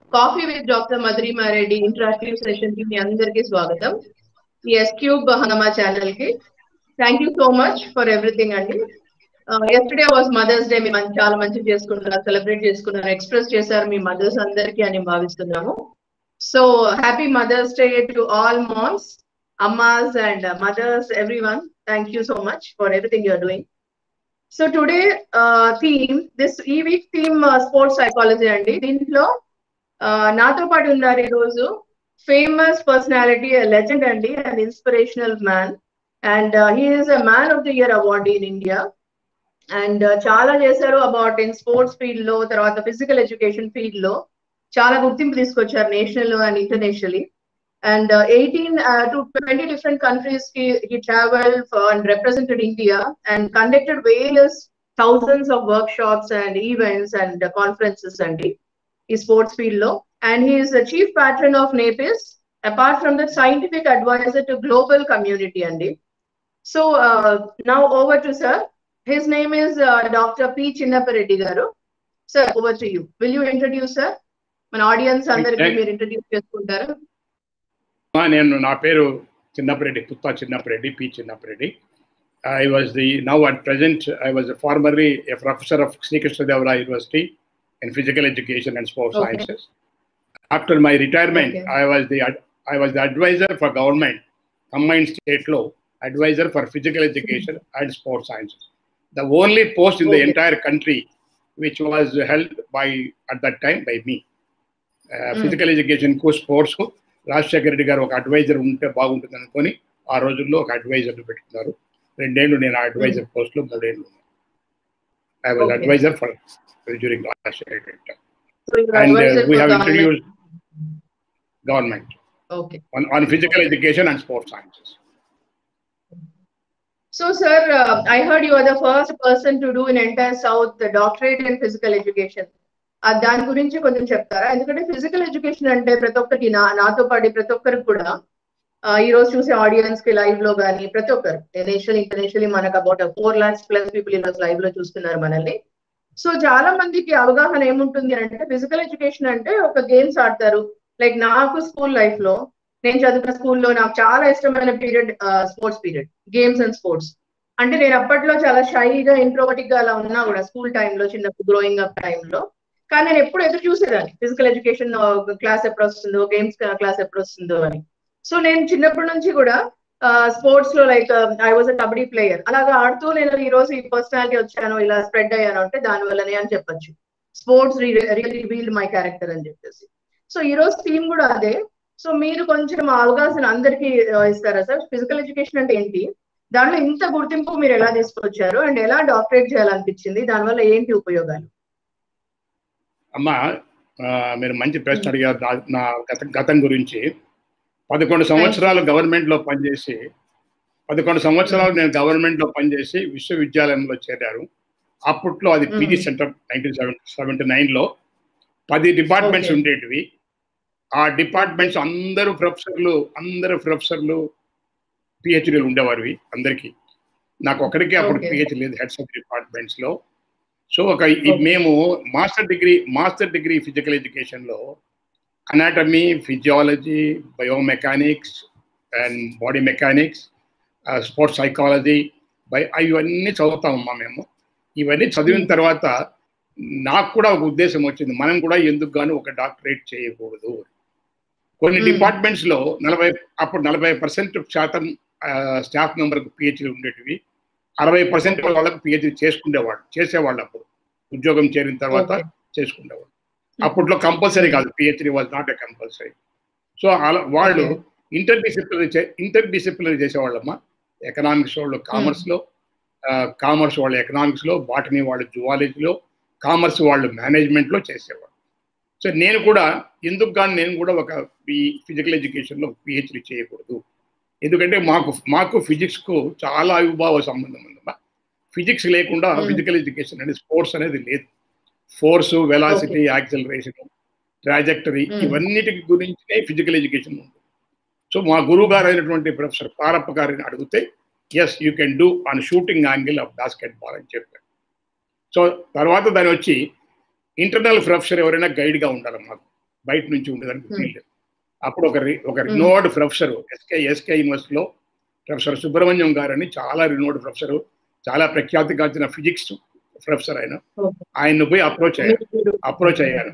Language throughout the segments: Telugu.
Coffee with doctor Madhurima Reddy interactive session కి మీ అందరికీ స్వాగతం ఈ ఎస్ క్యూబ్ హనమా ఛానల్ కి thank you so much for everything అండి ఎస్టర్డే వాజ్ మదర్స్ డే మేము చాలా మంచి చేసుకుంటున్నారు సెలబ్రేట్ చేసుకున్నారు ఎక్స్ప్రెస్ చేశారు మీ మదర్స్ అందరికీ అని భావిస్తున్నాము so happy mother's day to all moms అమ్మాస్ and mothers everyone thank you so much for everything you're doing so today theme this ఈ వీక్ థీమ్ స్పోర్ట్స్ సైకాలజీ అండి దీంట్లో నాతో పాటు ఉన్నారు ఈరోజు ఫేమస్ పర్సనాలిటీ లెజెండ్ అండి and inspirational man and he's a man of the year award in India and చాలా చేశారు అబౌట్ ఇన్ స్పోర్ట్స్ ఫీల్డ్ లో తర్వాత ఫిజికల్ ఎడ్యుకేషన్ ఫీల్డ్ లో చాలా గుర్తింపు తీసుకొచ్చారు national and internationally and uh, 18 uh, to 20 different countries he, he traveled for, and represented India and conducted various thousands of workshops and events and uh, conferences and the sports field law. And he is the chief patron of NAPIS, apart from the scientific advisor to global community. And so uh, now over to sir. His name is uh, Dr. P. Chinnapareddy Garu. Sir, over to you. Will you introduce sir? మన ఆడియన్స్ అందరికీ మీరు ఇంట్రడ్యూస్ చేసుకుంటారు నేను నా పేరు Chinnapareddy Putta Chinnapareddy P Chinnapareddy I was the now at present I was formerly a professor of Srikrishnadevara university in physical education and sports sciences after my retirement I was the I was the adviser for government combined స్టేట్లో adviser for physical education and sports sciences the only post in the entire country which was held by at that time by me physical ఎడ్యుకేషన్కు స్పోర్ట్స్కు రాజశేఖర రెడ్డి గారు ఒక అడ్వైజర్ ఉంటే బాగుంటుంది అనుకొని ఆ రోజుల్లో ఒక అడ్వైజర్ పెట్టుకున్నారు రెండేళ్లు నేను ఆ అడ్వైజర్ పోస్ట్ లో మూడేళ్లు I was adviser for during Rajasekhara Reddy and we have introduce government on physical education and sports sciences So, sir, uh, I heard you are the first person to do in entire South the doctorate in physical education. దాని గురించి కొంచెం చెప్తారా ఎందుకంటే ఫిజికల్ ఎడ్యుకేషన్ అంటే ప్రతి ఒక్కరికి నా నాతో పాటు ప్రతి ఒక్కరికి కూడా ఈ రోజు చూసే ఆడియన్స్ కి లైవ్ లో కానీ ప్రతి ఒక్కరు నేషనల్ ఇంటర్నేషనల్లీ మనకు about four lakhs plus people ఈ రోజు లైవ్ లో చూస్తున్నారు మనల్ని సో చాలా మందికి అవగాహన ఏముంటుంది అంటే ఫిజికల్ ఎడ్యుకేషన్ అంటే ఒక గేమ్స్ ఆడతారు లైక్ నాకు స్కూల్ లైఫ్ లో నేను చదువుకున్న స్కూల్లో నాకు చాలా ఇష్టమైన period sports period games and sports అంటే నేను అప్పట్లో చాలా షైగా ఇంట్రోవర్టిక్ గా అలా ఉన్నా కూడా స్కూల్ టైంలో చిన్నప్పుడు గ్రోయింగ్ అప్ టైంలో కానీ నేను ఎప్పుడు ఎదురు చూసేదాన్ని ఫిజికల్ ఎడ్యుకేషన్ క్లాస్ ఎప్పుడు వస్తుందో గేమ్స్ క్లాస్ ఎప్పుడు వస్తుందో అని సో నేను చిన్నప్పటి నుంచి కూడా స్పోర్ట్స్ లో like I was a kabaddi player అలాగా ఆడుతూ నేను ఈ రోజు ఈ పర్సనాలిటీ వచ్చాను ఇలా స్ప్రెడ్ అయ్యాను అంటే దాని వల్లనే అని చెప్పొచ్చు sports real revealed my character అని చెప్పేసి సో ఈ రోజు థీమ్ కూడా అదే సో మీరు కొంచెం అవగాహన అందరికీ ఇస్తారా సార్ ఫిజికల్ ఎడ్యుకేషన్ అంటే ఏంటి దాంట్లో ఇంత గుర్తింపు మీరు ఎలా తీసుకొచ్చారు అండ్ ఎలా డాక్టరేట్ చేయాలనిపించింది దానివల్ల ఏంటి ఉపయోగాలు అమ్మా మీరు మంచి ప్రశ్న అడిగారు నా గత గతం గురించి పదకొండు సంవత్సరాలు గవర్నమెంట్లో పనిచేసి పదకొండు సంవత్సరాలు నేను గవర్నమెంట్లో పనిచేసి విశ్వవిద్యాలయంలో చేరారు అప్పట్లో అది PG centre nineteen seventy seventy నైన్లో పది డిపార్ట్మెంట్స్ ఉండేటివి ఆ డిపార్ట్మెంట్స్ అందరూ ప్రొఫెసర్లు అందరూ ప్రొఫెసర్లు పిహెచ్డీలు ఉండేవారివి అందరికీ నాకు ఒకరికి అప్పుడు పిహెచ్ లేదు హెడ్స్ ఆఫ్ డిపార్ట్మెంట్స్లో సో ఒక మేము master degree master degree physical ఎడ్యుకేషన్లో anatomy physiology biomechanics and body mechanics sports psychology బై ఇవన్నీ చదువుతామమ్మా మేము ఇవన్నీ చదివిన తర్వాత నాకు కూడా ఒక ఉద్దేశం వచ్చింది మనం కూడా ఎందుకు గాను ఒక డాక్టరేట్ చేయకూడదు కొన్ని డిపార్ట్మెంట్స్లో నలభై అప్పుడు నలభై పర్సెంట్ శాతం స్టాఫ్ మెంబర్కు పిహెచ్డీ ఉండేటివి అరవై పర్సెంట్ వాళ్ళకు పిహెచ్డీ చేసుకునేవాళ్ళు చేసేవాళ్ళు అప్పుడు ఉద్యోగం చేరిన తర్వాత చేసుకునేవాళ్ళు అప్పట్లో కంపల్సరీ కాదు PhD was not a compulsory so అలా వాళ్ళు ఇంటర్ డిసిప్లినరీ ఇంటర్ డిసిప్లినరీ చేసేవాళ్ళమ్మా ఎకనామిక్స్ వాళ్ళు కామర్స్లో కామర్స్ వాళ్ళు ఎకనామిక్స్లో బాటనీ వాళ్ళు జువాలజీలో కామర్స్ వాళ్ళు మేనేజ్మెంట్లో చేసేవాళ్ళు సో నేను కూడా ఎందుకు కానీ నేను కూడా ఒక ఈ ఫిజికల్ ఎడ్యుకేషన్లో పిహెచ్డీ చేయకూడదు ఎందుకంటే మాకు మాకు ఫిజిక్స్కు చాలా అవిభావ సంబంధం ఉందమ్మా ఫిజిక్స్ లేకుండా ఫిజికల్ ఎడ్యుకేషన్ అనేది స్పోర్ట్స్ అనేది లేదు ఫోర్స్ వెలాసిటీ యాక్సలరేషన్ ట్రాజెక్టరీ ఇవన్నిటికి గురించినే ఫిజికల్ ఎడ్యుకేషన్ ఉంది సో మా గురువు గారు అయినటువంటి ప్రొఫెసర్ పారప్ప గారిని అడిగితే yes you can do on shooting angle of basketball అని చెప్పారు సో తర్వాత దాని వచ్చి ఇంటర్నల్ ప్రొఫెసర్ ఎవరైనా గైడ్గా ఉండాలి మాకు బయట నుంచి ఉండేదానికి ఫీల్డ్ అప్పుడు ఒక రి- ఒక రినోడ్ ప్రొఫెసర్ ఎస్కే ఎస్కే యూనివర్సిటీలో ప్రొఫెసర్ సుబ్రహ్మణ్యం గారని చాలా రినోడ్ ప్రొఫెసర్ చాలా ప్రఖ్యాతిగాంచిన ఫిజిక్స్ ప్రొఫెసర్ ఆయన Okay. ఆయన్ను పోయి అప్రోచ్ అయ్యాను మీరు- అప్రోచ్ అయ్యాను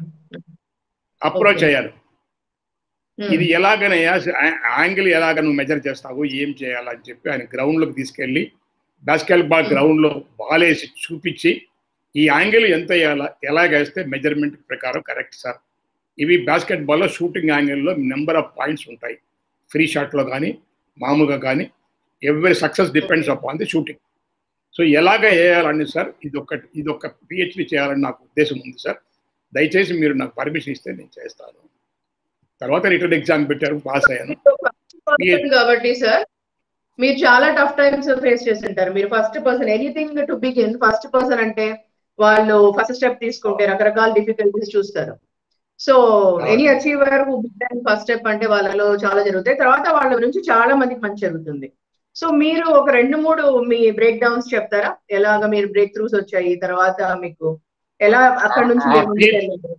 అప్రోచ్ Okay. అయ్యాను Hmm. ఇది ఎలాగనయ్యా యాంగిల్ ఎలాగ నువ్వు మెజర్ చేస్తావు ఏం చేయాలని చెప్పి ఆయన గ్రౌండ్ లోకి తీసుకెళ్లి బాస్కెట్ బాల్ గ్రౌండ్ లో బాల్ వేసి చూపించి ఈ యాంగిల్ ఎంత వేయాలా ఎలాగేస్తే మెజర్మెంట్ ప్రకారం కరెక్ట్ సార్ ఇవి బాస్కెట్ బాల్లో షూటింగ్ యాంగిల్లో నెంబర్ ఆఫ్ పాయింట్స్ ఉంటాయి ఫ్రీ షాట్లో కానీ మామూలుగా కానీ every success depends upon the shooting so ఎలాగ వేయాలని సార్ ఇది ఒక ఇది ఒక పిహెచ్డి చేయాలని నాకు ఉద్దేశం ఉంది సార్ దయచేసి మీరు నాకు పర్మిషన్ ఇస్తే నేను చేస్తాను తర్వాత రిటర్న్ ఎగ్జామ్ పెట్టారు పాస్ అయ్యాను Person కాబట్టి సార్ మీరు చాలా టఫ్ టైమ్స్ ఫేస్ చేసి ఉంటారు మీరు first person anything to begin first person అంటే వాళ్ళు ఫస్ట్ స్టెప్ తీసుకుంటే రకరకాల డిఫికల్టీస్ చూస్తారు so any achiever first step అంటే వాళ్ళలో చాలా జరుగుతాయి తర్వాత వాళ్ళ గురించి చాలా మందికి మంచి జరుగుతుంది సో మీరు ఒక రెండు మూడు మీ బ్రేక్ డౌన్స్ చెప్తారా ఎలాగ మీరు బ్రేక్ త్రూస్ వచ్చాయి తర్వాత మీకు ఎలా అక్కడ నుంచి మీరు ముందుకు వెళ్ళారు?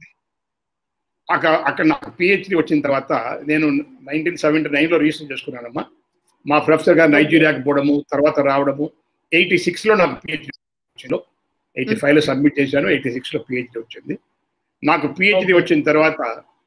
అక్కడ అక్కడ నాకు పిహెచ్డి వచ్చిన తర్వాత నేను నైన్టీన్ సెవెంటీ నైన్లో రిజిస్టర్ చేసుకున్నానమ్మా మా ప్రొఫెసర్ గారు నైజీరియాకి పోవడము తర్వాత రావడము ఎయిటీ సిక్స్లో నాకు పిహెచ్డి వచ్చిందో ఎయిటీ ఫైవ్లో సబ్మిట్ చేశాను ఎయిటీ సిక్స్లో పిహెచ్డి వచ్చింది నాకు పిహెచ్డి Okay. వచ్చిన తర్వాత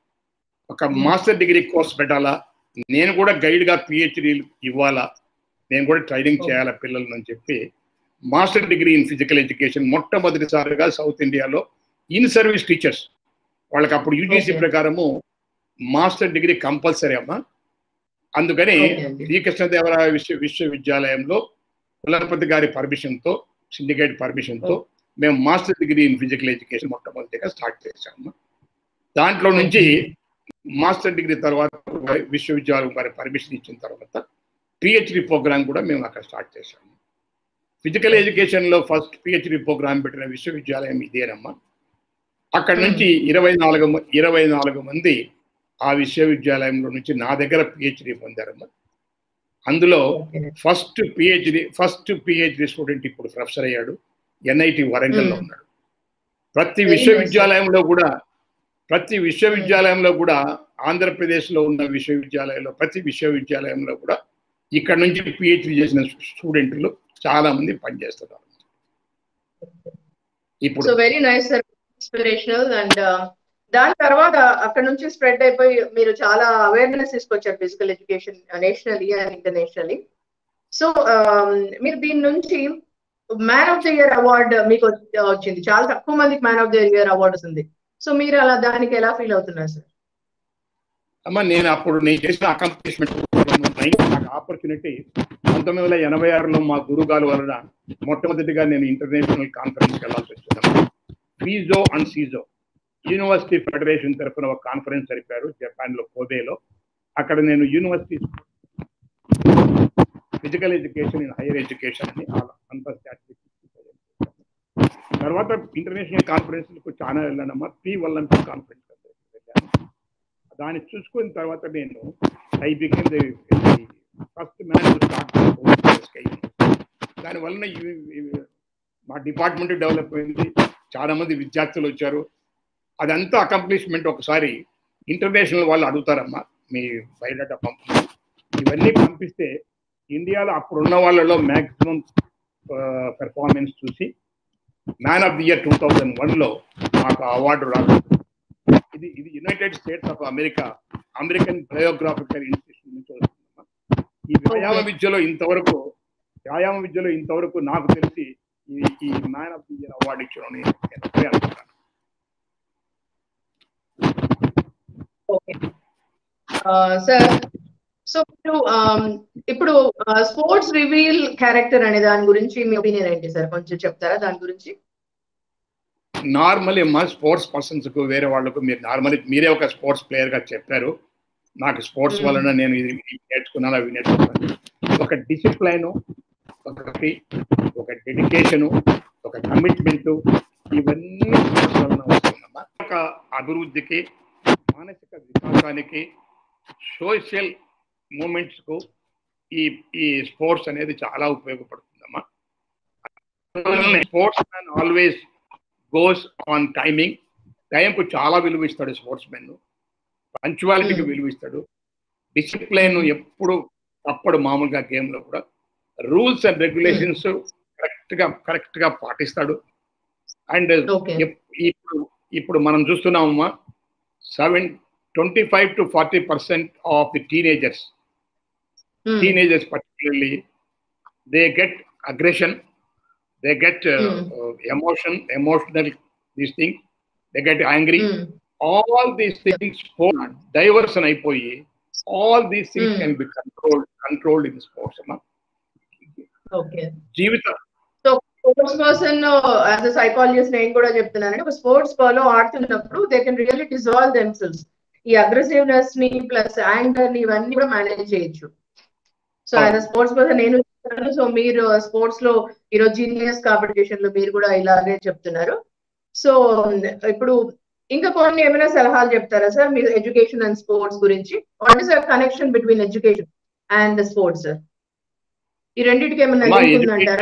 ఒక మాస్టర్ డిగ్రీ కోర్స్ పెట్టాలా నేను కూడా గైడ్గా పిహెచ్డి ఇవ్వాలా నేను కూడా ట్రైనింగ్ Okay. చేయాలా పిల్లలను అని చెప్పి master degree in physical education మొట్టమొదటిసారిగా సౌత్ ఇండియాలో ఇన్ సర్వీస్ టీచర్స్ వాళ్ళకి అప్పుడు యూజీసీ Okay. ప్రకారము మాస్టర్ డిగ్రీ కంపల్సరీ అమ్మా అందుకని Okay అండి. శ్రీకృష్ణదేవరాయ విశ్వ విశ్వవిద్యాలయంలో కులపతి గారి పర్మిషన్తో సిండికేట్ పర్మిషన్తో మేము master degree in physical education మొట్టమొదటిగా స్టార్ట్ చేశాము దాంట్లో నుంచి మాస్టర్ డిగ్రీ తర్వాత విశ్వవిద్యాలయం వారి పర్మిషన్ ఇచ్చిన తర్వాత పిహెచ్డి ప్రోగ్రామ్ కూడా మేము అక్కడ స్టార్ట్ చేశాము ఫిజికల్ ఎడ్యుకేషన్లో ఫస్ట్ పిహెచ్డి ప్రోగ్రామ్ పెట్టిన విశ్వవిద్యాలయం ఇదేనమ్మా అక్కడ నుంచి ఇరవై నాలుగు మ- ఇరవై నాలుగు మంది ఆ విశ్వవిద్యాలయంలో నుంచి నా దగ్గర పిహెచ్డి పొందారమ్మా అందులో Okay. First PhD first PhD student ఇప్పుడు ప్రొఫెసర్ అయ్యాడు ఎన్ఐటి వరంగల్లో Hmm. ఉన్నాడు ప్రతి Very nice, విశ్వవిద్యాలయంలో కూడా ప్రతి విశ్వవిద్యాలయంలో కూడా ఆంధ్రప్రదేశ్లో ఉన్న విశ్వవిద్యాలయంలో ప్రతి విశ్వవిద్యాలయంలో కూడా ఇక్కడ నుంచి పిహెచ్డి చేసిన స్టూడెంట్లు చాలా మంది పనిచేస్తున్నారు ఇప్పుడు so very nice sir inspirational and దాని తర్వాత అక్కడ నుంచి స్ప్రెడ్ అయిపోయి మీరు చాలా అవేర్నెస్ తీసుకొచ్చారు physical education nationally and internationally so మీరు దీని నుంచి man of the year award మీకు వచ్చి- వచ్చింది చాలా తక్కువ మందికి man of the year award వస్తుంది సో మీరు అలా దానికి ఎలా ఫీల్ అవుతున్నారు సార్ అమ్మ నేను అప్పుడు నేను చేసిన అకాంప్లిష్మెంట్ నాకు ఆపర్చునిటీ పంతొమ్మిది వందల ఎనభై ఆరులో మా గురుగారు వలన మొట్టమొదటిగా నేను ఇంటర్నేషనల్ కాన్ఫరెన్స్కి వెళ్ళాల్సి వచ్చింది ఫీజో అండ్ సీజో యూనివర్సిటీ ఫెడరేషన్ తరఫున ఒక కాన్ఫరెన్స్ జరిపారు జపాన్లో కోబేలో అక్కడ నేను university physical education in higher education అని అంతర్జాతీయ తర్వాత ఇంటర్నేషనల్ కాన్ఫరెన్స్లకు చాలా వెళ్ళానమ్మా పి వల్లంపి కాన్ఫరెన్స్ వెళ్ళాను దాన్ని చూసుకున్న తర్వాత నేను I became the first man start దాని వలన ఇవి- ఇవి- మా డిపార్ట్మెంట్ డెవలప్ అయింది చాలా మంది విద్యార్థులు వచ్చారు అదంతా అకంప్లిష్మెంట్ ఒకసారి ఇంటర్నేషనల్ వాళ్ళు అడుగుతారమ్మా మీ బయోడేటా పంపి ఇవన్నీ పంపిస్తే ఇండియాలో అప్పుడున్న వాళ్ళలో మ్యాక్సిమం పెర్ఫార్మెన్స్ చూసి man of the year two thousand వన్లో మాకు అవార్డు రాలేదు ఇది ఇది United States of America American biographical institution నుంచి వస్తుందమ్మా ఈ వ్యాయామ Okay. విద్యలో ఇంతవరకు వ్యాయామ విద్యలో ఇంతవరకు నాకు తెలిసి ఈ ఈ man of the year award ఇచ్చడం నేను ఎప్పుడే అనుకుంటాను ఓకే సార్ సో ఇప్పుడు um, ఇప్పుడు స్పోర్ట్స్ రివీల్ క్యారెక్టర్ అనే దాని గురించి మీ ఒపీనియన్ ఏంటి సార్ కొంచెం చెప్తారా దాని గురించి నార్మల్ మా స్పోర్ట్స్ పర్సన్స్ కు వేరే వాళ్ళకు మీరు నార్మల్ మీరే ఒక స్పోర్ట్స్ ప్లేయర్ గా చెప్పారు నాకు స్పోర్ట్స్ Hmm. వలన నేను ఇది ఇది నేర్చుకున్నాను అవి నేర్చుకున్నాను ఒక డిసిప్లైన్ ఒకటి ఒక డెడికేషను ఒక కమిట్మెంట్ ఇవన్నీ స్పోర్ట్స్ వలన వస్తుందమ్మా ఒక అభివృద్ధికి మానసిక వికాసానికి సోషల్ మూమెంట్స్ కు ఈ ఈ స్పోర్ట్స్ అనేది చాలా ఉపయోగపడుతుందమ్మా sportsman always goes on timing టైంకు చాలా విలువ ఇస్తాడు స్పోర్ట్స్ మెన్ పంచువాలిటీకి Hmm. విలువ ఇస్తాడు డిసిప్లైన్ ఎప్పుడు తప్పడు మామూలుగా గేమ్ లో కూడా రూల్స్ అండ్ రెగ్యులేషన్స్ కరెక్ట్ గా కరెక్ట్ గా పాటిస్తాడు అండ్ ఓకే ఇప్పుడు ఇప్పుడు మనం చూస్తున్నామమ్మా seven twenty five to forty percent of the teenagers teenagers particularly they get aggression they get uh, Mm. uh, emotion emotional these things they get angry all these things sport diversion అయిపోయి all these things Mm. can be controlled controlled in sports అమ్మా ఓకే జీవితం so sports person as a psychologist నేను కూడా చెప్తున్నానండి ఒక స్పోర్ట్స్ లో ఆడుతున్నప్పుడు they can really dissolve themselves ఈ అగ్రెసివ్నెస్ ని ప్లస్ యాంగర్ ని ఇవన్నీ కూడా మేనేజ్ చేయొచ్చు so as a sports person నేను చెప్తున్నాను సో మీరు స్పోర్ట్స్ లో ఈరోజు జీనియస్ కాంపిటీషన్ లో మీరు కూడా ఇలాగే చెప్తున్నారు సో ఇప్పుడు ఇంకా కొన్ని ఏమైనా సలహాలు చెప్తారా సార్ మీరు ఎడ్యుకేషన్ అండ్ స్పోర్ట్స్ గురించి what is connection between education and sports ఈ రెండింటికి ఏమైనా అమ్మా, లింక్ education- ఉందంటారా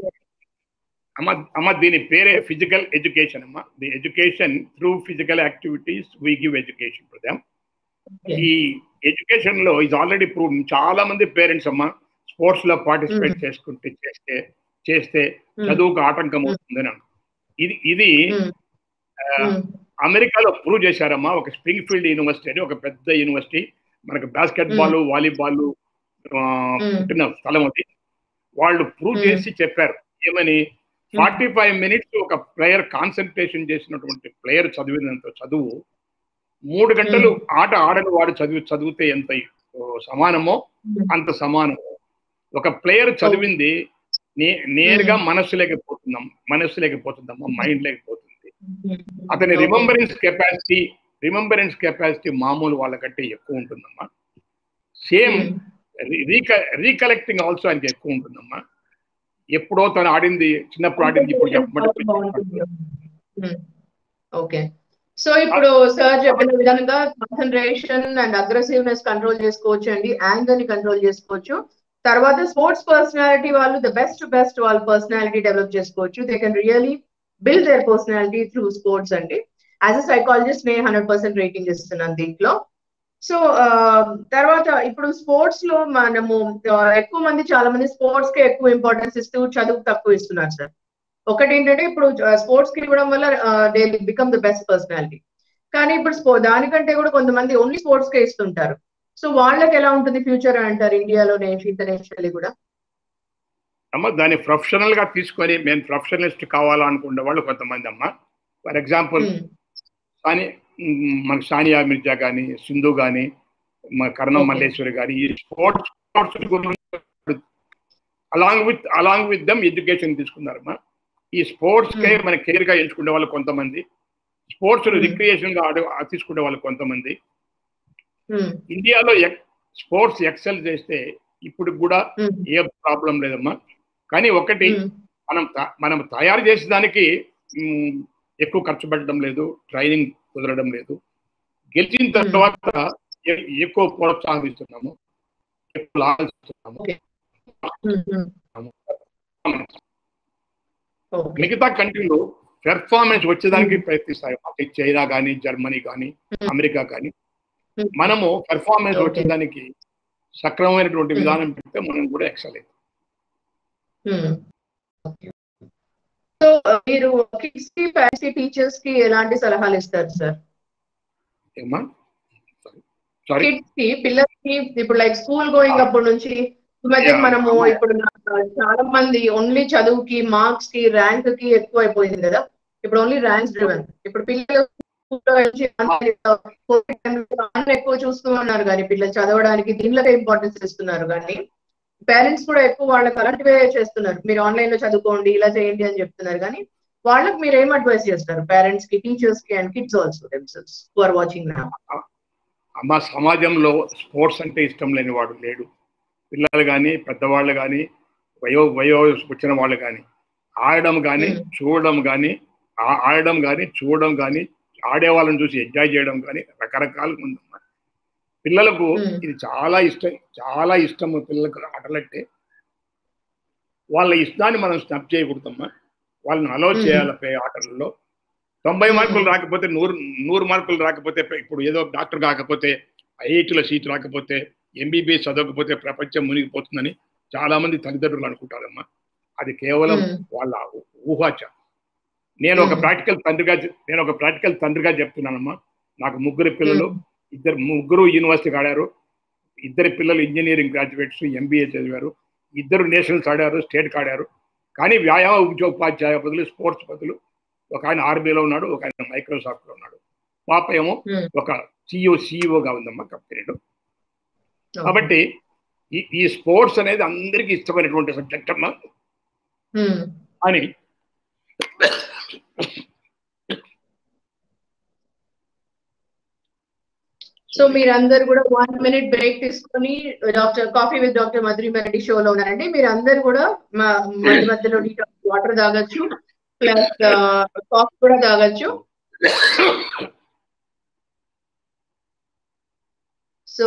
అమ్మ అమ్మ దీని పేరే ఫిజికల్ ఎడ్యుకేషన్ అమ్మా the education through physical activities we give education to them ఈ ఎడ్యుకేషన్ లో ఇది ఆల్రెడీ ప్రూవ్ చాలా మంది పేరెంట్స్ అమ్మా స్పోర్ట్స్ లో పార్టిసిపేట్ చేసుకుంటే చేస్తే చేస్తే చదువుకు ఆటంకం అవుతుందని అన్నారు. ఇది ఇది ఆ, అమెరికాలో ప్రూవ్ చేశారమ్మా ఒక స్ప్రింగ్ ఫీల్డ్ యూనివర్సిటీ అని ఒక పెద్ద యూనివర్సిటీ మనకు బాస్కెట్ బాల్ వాలీబాల్ పుట్టిన స్థలం అది వాళ్ళు ప్రూవ్ Hmm. చేసి చెప్పారు ఏమని ఫార్టీ ఫైవ్ మినిట్స్ ఒక ప్లేయర్ కాన్సన్ట్రేషన్ చేసినటువంటి ప్లేయర్ చదివినంత చదువు మూడు గంటలు ఆట ఆడని వాడు చదివి చదివితే ఎంత ఓ, సమానమో అంత సమానమో ఒక ప్లేయర్ చదివింది నే- నేరుగా మనస్సులోకి పోతున్నాం మనస్సులోకి పోతుందమ్మా మైండ్ లేకపోతుంది అతని రిమెంబరెన్స్ కెపాసిటీ రిమెంబరెన్స్ కెపాసిటీ మామూలు వాళ్ళకంటే ఎక్కువ ఉంటుందమ్మా సేమ్ రీకలెక్టింగ్ ఆల్సో ఆయనకి ఎక్కువ ఉంటుందమ్మా ఎప్పుడో తను ఆడింది చిన్నప్పుడు ఆడింది ఇప్పుడు చెప్పమంటే ఓకే సో ఇప్పుడు సార్ చెప్పిన విధంగా కాన్సన్ట్రేషన్ అండ్ అగ్రెసివ్నెస్ కంట్రోల్ చేసుకోవచ్చు అండి యాంగర్ ని కంట్రోల్ చేసుకోవచ్చు తర్వాత స్పోర్ట్స్ పర్సనాలిటీ వాళ్ళు ద బెస్ట్ బెస్ట్ వాళ్ళ పర్సనాలిటీ డెవలప్ చేసుకోవచ్చు they can really build their personality through sports అండి యాజ్ అ సైకాలజిస్ట్ నేను హండ్రెడ్ పర్సెంట్ రేటింగ్ ఇస్తున్నాను దీంట్లో సో తర్వాత ఇప్పుడు స్పోర్ట్స్ లో మనము ఆ, ఎక్కువ మంది చాలా మంది స్పోర్ట్స్ కి ఎక్కువ ఇంపార్టెన్స్ ఇస్తూ చదువు తక్కువ ఇస్తున్నారు సార్ ఒకటి ఏంటంటే ఇప్పుడు స్పోర్ట్స్ కి ఇవ్వడం వల్ల they become the best personality కానీ ఇప్పుడు స్పో దానికంటే కూడా కొంతమంది ఓన్లీ స్పోర్ట్స్ కే ఇస్తుంటారు సో వాళ్ళకి ఎలా ఉంటుంది ఫ్యూచర్ అంటారు ఇండియాలోనే ఇంటర్నేషనల్లీ కూడా అమ్మ దాన్ని ప్రొఫెషనల్ గా తీసుకొని మేము ప్రొఫెషనలిస్ట్ కావాలా అనుకునే వాళ్ళు కొంతమంది అమ్మ ఫర్ ఎగ్జాంపుల్ Hmm. సాని మ్, మనకు సానియా మిర్జా కానీ సింధు కానీ మన కర్ణం Okay. మల్లేశ్వరి కానీ ఈ స్పోర్ట్స్ స్పోర్ట్స్ గురించి along with along with them education తీసుకున్నారమ్మా ఈ స్పోర్ట్స్ కే Hmm. మన కెరీర్ గా ఎంచుకునే వాళ్ళు కొంతమంది స్పోర్ట్స్ Hmm. రిక్రియేషన్ గా ఆడే తీసుకునే వాళ్ళు కొంతమంది Hmm. ఇండియాలో స్పోర్ట్స్ ఎక్సెల్ చేస్తే ఇప్పుడు కూడా Hmm. ఏ ప్రాబ్లం లేదమ్మా కానీ ఒకటి Hmm. మనం త- మనం తయారు చేసేదానికి మ్, ఎక్కువ ఖర్చు పెట్టడం లేదు ట్రైనింగ్ కుదరడం లేదు గెలిచిన తర్వాత ఎ- ఎక్కువ ప్రోత్సాహం ఇస్తున్నాము ఎక్కువ లాభాలు ఇస్తున్నాము Hmm. Hmm. Okay. మిగతా కంట్రీలో పెర్ఫార్మెన్స్ వచ్చేదానికి ప్రయత్నిస్తాయి అంటే చైనా కానీ జర్మనీ కానీ Hmm. అమెరికా కానీ Hmm. మనము పెర్ఫార్మెన్స్ Okay. వచ్చేదానికి సక్రమమైనటువంటి Hmm. విధానం పెడితే మనం కూడా ఎక్సల్ అవుతాం Hmm. సో మీరు కిడ్స్ కి ఫ్యాన్సీ టీచర్స్ కి ఎలాంటి సలహాలు ఇస్తారు సార్ ఏమా సారీ కిడ్స్ కి పిల్లలకి ఇప్పుడు లైక్ స్కూల్ గోయింగ్ అప్పటి నుంచి ఈ మధ్య Yeah. మనము ఇప్పుడు నా- చాలా మంది ఓన్లీ చదువుకి మార్క్స్ కి ర్యాంక్ కి ఎక్కువ అయిపోయింది కదా ఇప్పుడు ఓన్లీ ర్యాంక్స్ డ్రివెన్ ఇప్పుడు పిల్లలు school లో నుంచి COVID time లో అన్ని ఎక్కువ చూస్తూ ఉన్నారు కానీ పిల్లలు చదవడానికి దీనిలోకే ఇంపార్టెన్స్ ఇస్తున్నారు కానీ పేరెంట్స్ కూడా ఎక్కువ వాళ్ళకి అలాంటివే చేస్తున్నారు మీరు ఆన్లైన్ లో చదువుకోండి ఇలా చేయండి అని చెప్తున్నారు కానీ వాళ్ళకి మీరు ఏం అడ్వైస్ చేస్తారు పేరెంట్స్ కి టీచర్స్ కి and kids also themselves who are watching నా అమ్మ సమాజంలో స్పోర్ట్స్ అంటే ఇష్టం లేని వాడు లేడు పిల్లలు కానీ పెద్దవాళ్ళు కానీ వయో వయో వచ్చిన వాళ్ళు కానీ ఆడడం కానీ Hmm. చూడడం కానీ ఆ- ఆడడం కానీ చూడడం కానీ ఆడే వాళ్ళని చూసి ఎంజాయ్ చేయడం కానీ రకరకాలుగా ఉందమ్మా పిల్లలకు Hmm. ఇది చాలా ఇష్టం చాలా ఇష్టం పిల్లలకు ఆటలంటే వాళ్ళ ఇష్టాన్ని మనం స్నప్ చేయకూడదమ్మా వాళ్ళని అలో Hmm. చేయాలి పే ఆటలలో తొంభై మార్కులు రాకపోతే నూరు నూరు మార్కులు రాకపోతే ఇప్పుడు ఏదో డాక్టర్ కాకపోతే ఐఐటీలో సీట్ రాకపోతే ఎంబీబీఎస్ చదవకపోతే ప్రపంచం మునిగిపోతుందని చాలా మంది తల్లిదండ్రులు అనుకుంటారమ్మా అది కేవలం Hmm. వాళ్ళ ఊహాచ నేను ఒక Hmm. ప్రాక్టికల్ తండ్రిగా చె- నేను ఒక ప్రాక్టికల్ తండ్రిగా చెప్తున్నానమ్మా నాకు ముగ్గురు పిల్లలు Hmm. ఇద్దరు ముగ్గురు యూనివర్సిటీకి ఆడారు ఇద్దరు పిల్లలు ఇంజనీరింగ్ గ్రాడ్యుయేట్స్ ఎంబీఏ చదివారు ఇద్దరు నేషనల్స్ ఆడారు స్టేట్కి ఆడారు కానీ వ్యాయామ ఉద్యోగోపాధ్యాయ బదులు స్పోర్ట్స్ బదులు ఒక ఆయన ఆర్మీలో ఉన్నాడు ఒక ఆయన మైక్రోసాఫ్ట్లో ఉన్నాడు పాప ఏమో Hmm. ఒక సిఇఓ సిఇఓగా ఉందమ్మా కంపెనీలో కాబట్టి ఈ ఈ స్పోర్ట్స్ అనేది అందరికీ ఇష్టమైనటువంటి సబ్జెక్ట్ అమ్మా Hmm. అని సో మీరందరూ కూడా వన్ మినిట్ బ్రేక్ తీసుకొని doctor coffee with doctor Madhuri Meradi షోలో ఉన్నారండి మీరు అందరు కూడా మా- మధ్య మధ్యలో వాటర్ తాగొచ్చు ప్లస్ కాఫీ కూడా తాగొచ్చు so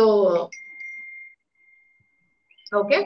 okay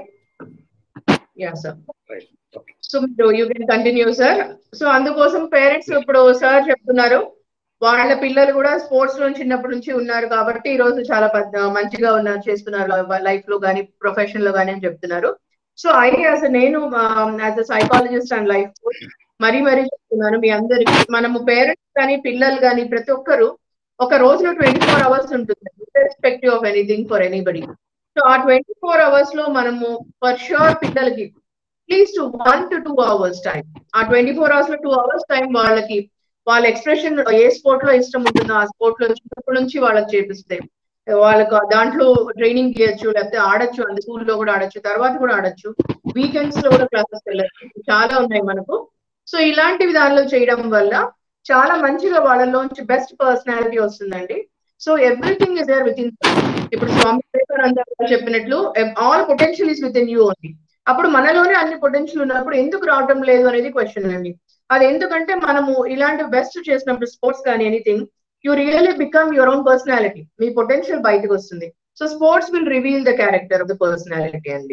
ya sir Right. Okay. So మీరు you can continue sir so అందుకోసం పేరెంట్స్ ఇప్పుడు సార్ చెప్తున్నారు వాళ్ళ పిల్లలు కూడా స్పోర్ట్స్ లో చిన్నప్పటి నుంచి ఉన్నారు కాబట్టి ఈ రోజు చాలా పెద్ద మంచిగా ఉన్నారు చేస్తున్నారు లైఫ్ లో కానీ ప్రొఫెషన్ లో కానీ అని చెప్తున్నారు సో ఐ యాజ్ నేను as a psychologist and life coach మరీ మరీ చెప్తున్నాను మీ అందరికి మనము పేరెంట్స్ కానీ పిల్లలు కానీ ప్రతి ఒక్కరు ఒక రోజులో ట్వంటీ ఫోర్ అవర్స్ ఉంటుంది respective of anything for anybody so ఆ ట్వంటీ ఫోర్ అవర్స్ లో మనము ఫర్ షూర్ పిల్లలకి please to one to two hours time ఆ ట్వంటీ ఫోర్ అవర్స్ లో టూ అవర్స్ టైం వాళ్ళకి వాళ్ళ ఎక్స్ప్రెషన్ ఏ స్పోర్ట్ లో ఇష్టం ఉంటుందో ఆ స్పోర్ట్ లో చిన్నప్పటి నుంచి వాళ్ళకి చేపిస్తే వాళ్ళకు దాంట్లో ట్రైనింగ్ చేయొచ్చు లేకపోతే ఆడొచ్చు అందు స్కూల్లో కూడా ఆడొచ్చు తర్వాత కూడా ఆడొచ్చు వీకెండ్స్ లో కూడా క్లాసెస్ వెళ్ళచ్చు చాలా ఉన్నాయి మనకు సో ఇలాంటివి దానిలో చేయడం వల్ల చాలా మంచిగా వాళ్ళలోంచి బెస్ట్ పర్సనాలిటీ వస్తుందండి so everything is there within ఇప్పుడు స్వామి వివేకానంద గారు చెప్పినట్లు all potential is within you only అప్పుడు మనలోనే అన్ని పొటెన్షియల్ ఉన్నప్పుడు ఎందుకు రావడం లేదు అనేది క్వశ్చన్ అండి అది ఎందుకంటే మనము ఇలాంటి బెస్ట్ చేసినప్పుడు స్పోర్ట్స్ కానీ anything you really become your own personality మీ పొటెన్షియల్ బయటకు వస్తుంది so sports will reveal the character of the personality అండి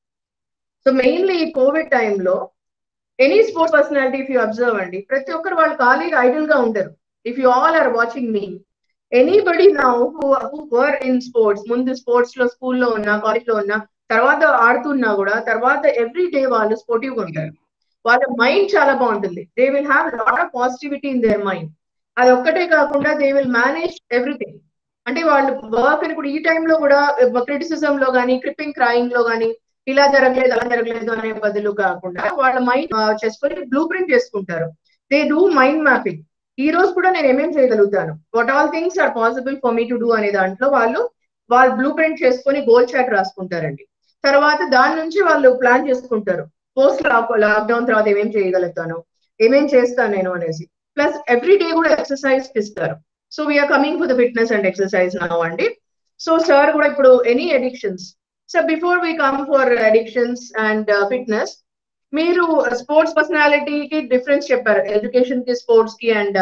సో మెయిన్లీ ఈ కోవిడ్ టైంలో any sports personality if you observe అండి ప్రతి ఒక్కరు వాళ్ళు ఖాళీగా ఐడల్ గా ఉండరు if you all are watching me anybody now who who were in sports ముందు స్పోర్ట్స్ లో స్కూల్లో ఉన్నా కాలేజ్ లో ఉన్నా తర్వాత ఆడుతున్నా కూడా తర్వాత ఎవ్రీ డే వాళ్ళు స్పోర్టివ్ గా ఉంటారు వాళ్ళ మైండ్ చాలా బాగుంటుంది they will have lot of positivity in their mind అది ఒక్కటే కాకుండా దే విల్ మేనేజ్ ఎవ్రీథింగ్ అంటే వాళ్ళు వర్క్ అని కూడా ఈ టైంలో కూడా క్రిటిసిజం లో కానీ క్రిప్పింగ్ క్రాయింగ్ లో కానీ ఇలా జరగలేదు అలా జరగలేదు అనే బదులు కాకుండా వాళ్ళ మైండ్ చేసుకొని బ్లూ ప్రింట్ చేసుకుంటారు దే డూ మైండ్ మ్యాపింగ్ ఈ రోజు కూడా నేను ఏమేం చేయగలుగుతాను what all things are possible for me to do అనే దాంట్లో వాళ్ళు వాళ్ళు బ్లూ ప్రింట్ చేసుకొని గోల్ చాట్ రాసుకుంటారండి తర్వాత దాని నుంచి వాళ్ళు ప్లాన్ చేసుకుంటారు పోస్ట్ లాక్డౌన్ తర్వాత ఏమేం చేయగలుగుతాను ఏమేం చేస్తాను నేను అనేసి ప్లస్ ఎవ్రీ డే కూడా ఎక్సర్సైజ్ ఇస్తారు so we are coming for the fitness and exercise now అండి సో సార్ కూడా ఇప్పుడు any addictions so before we come for addictions and fitness మీరు స్పోర్ట్స్ పర్సనాలిటీకి డిఫరెన్స్ చెప్పారు ఎడ్యుకేషన్ కి స్పోర్ట్స్ కి and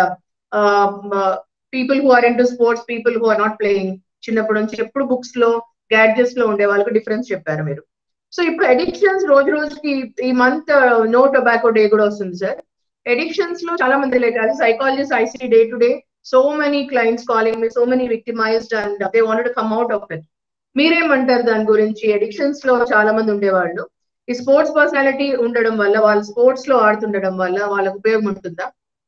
people who are into sports people who are not playing చిన్నప్పటి నుంచి ఎప్పుడు బుక్స్ లో గ్యాడ్జెట్స్ లో ఉండే వాళ్ళకి డిఫరెన్స్ చెప్పారు మీరు సో ఇప్పుడు అడిక్షన్స్ రోజు రోజుకి ఈ మంత్ నో టొబాకో డే కూడా వస్తుంది సార్ అడిక్షన్స్ లో చాలా మంది related psychologist I see day to day so many clients calling me so many victimised and they wanted come out of it మీరేమంటారు దాని గురించి అడిక్షన్స్ లో చాలా మంది ఉండేవాళ్ళు ఈ స్పోర్ట్స్ పర్సనాలిటీ ఉండడం వల్ల వాళ్ళు స్పోర్ట్స్ లో ఆడుతుండడం వల్ల వాళ్ళకు ఉపయోగం ఉంటుందా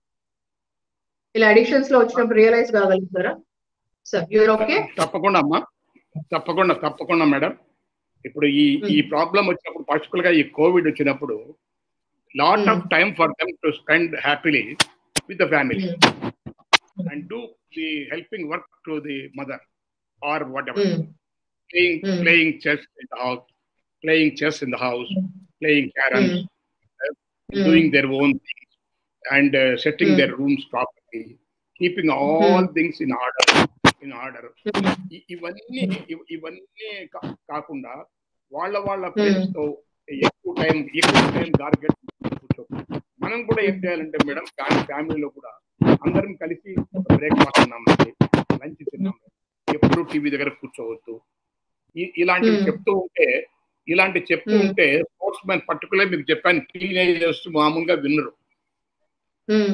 ఇలా అడిక్షన్స్ లో వచ్చినప్పుడు రియలైజ్ కాగలుగుతారా సార్ యూర్ ఓకే తప్పకుండా అమ్మా తప్పకుండా తప్పకుండా మేడం ఇప్పుడు ఈ ఈ ప్రాబ్లం వచ్చినప్పుడు పర్టికులర్ గా ఈ కోవిడ్ వచ్చినప్పుడు lot of time for them to spend happily with the family and do the helping work to the mother or whatever playing Mm. playing chess in the house, playing chess in the house, playing caroms, uh, doing their own things, and uh, setting Mm. their rooms properly, keeping all things in order. In order. ఇ- ఇవన్నీ ఇవ- ఇవన్నీ కా- కాకుండా వాళ్ళ వాళ్ళ ఫ్రెండ్స్ తో ఎక్కువ టైం ఎక్కువ టైం టార్గెట్ కూర్చో మనం కూడా ఏం చేయాలంటే మేడం ఫ్యామిలీలో కూడా అందరం కలిసి బ్రేక్ఫాస్ట్ తిన్నాం లంచ్ తిన్నాం ఎప్పుడు టీవీ దగ్గర కూర్చోవద్దు ఇ- ఇలాంటివి Hmm. చెప్తూ ఉంటే ఇలాంటి చెప్తూ Hmm. ఉంటే స్పోర్ట్స్ మ్యాన్ పర్టికులర్ మీకు చెప్పాను టీనేజర్స్ మామూలుగా విన్నరు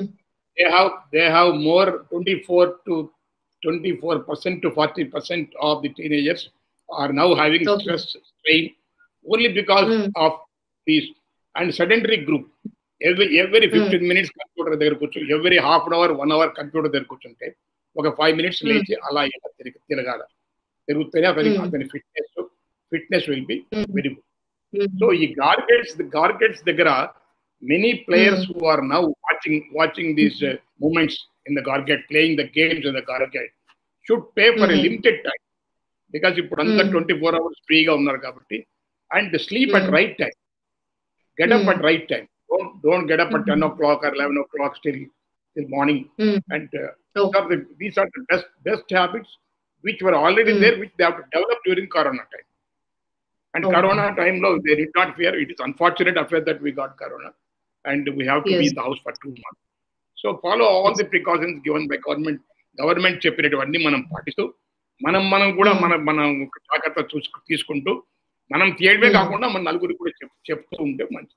they have they have more 24 to 24 percent to 40 percent of the teenagers are now having Okay. stress strain only because Mm. of these and sedentary group every every 15 minutes computer దగ్గర కూర్చో every half an hour one hour computer దగ్గర కూర్చుంటే ఒక ఫైవ్ మినిట్స్ Mm. లేచి అలా ఇలా తిరిగి తిరగాల తిరుగుతూనే అతని Mm. అతని fitness fitness will be Mm. Very good Mm. So ఈ గార్గెట్స్ గార్గెట్స్ దగ్గర many players who are now watching watching these moments in the gadget playing the games in the gadget should pay for a Mhm. Limited time because ఇప్పుడు అంతా Mhm. ట్వంటీ ఫోర్ అవర్స్ ఫ్రీగా ఉన్నారు కాబట్టి and sleep at Mhm. Right time get up Mhm. At right time don't get up at Mhm. Ten oh o'clock or eleven o'clock still till morning Mm. and uh, Okay. these are the these are the best best habits which were already Mm. there which they have to develop during corona time and Okay. corona time no they did not fear it is unfortunate affair that we got corona and we have to be Yes. in the house for two months so follow all the precautions given by government government చెప్పినటువన్నీ మనం పాటిస్తూ మనం మనం కూడా Mm. మన మనం జాగ్రత్త చూసుకు తీసుకుంటూ మనం తీయడమే Mm. కాకుండా మన నలుగురికి కూడా చెప్ చెప్తూ ఉంటే మంచిది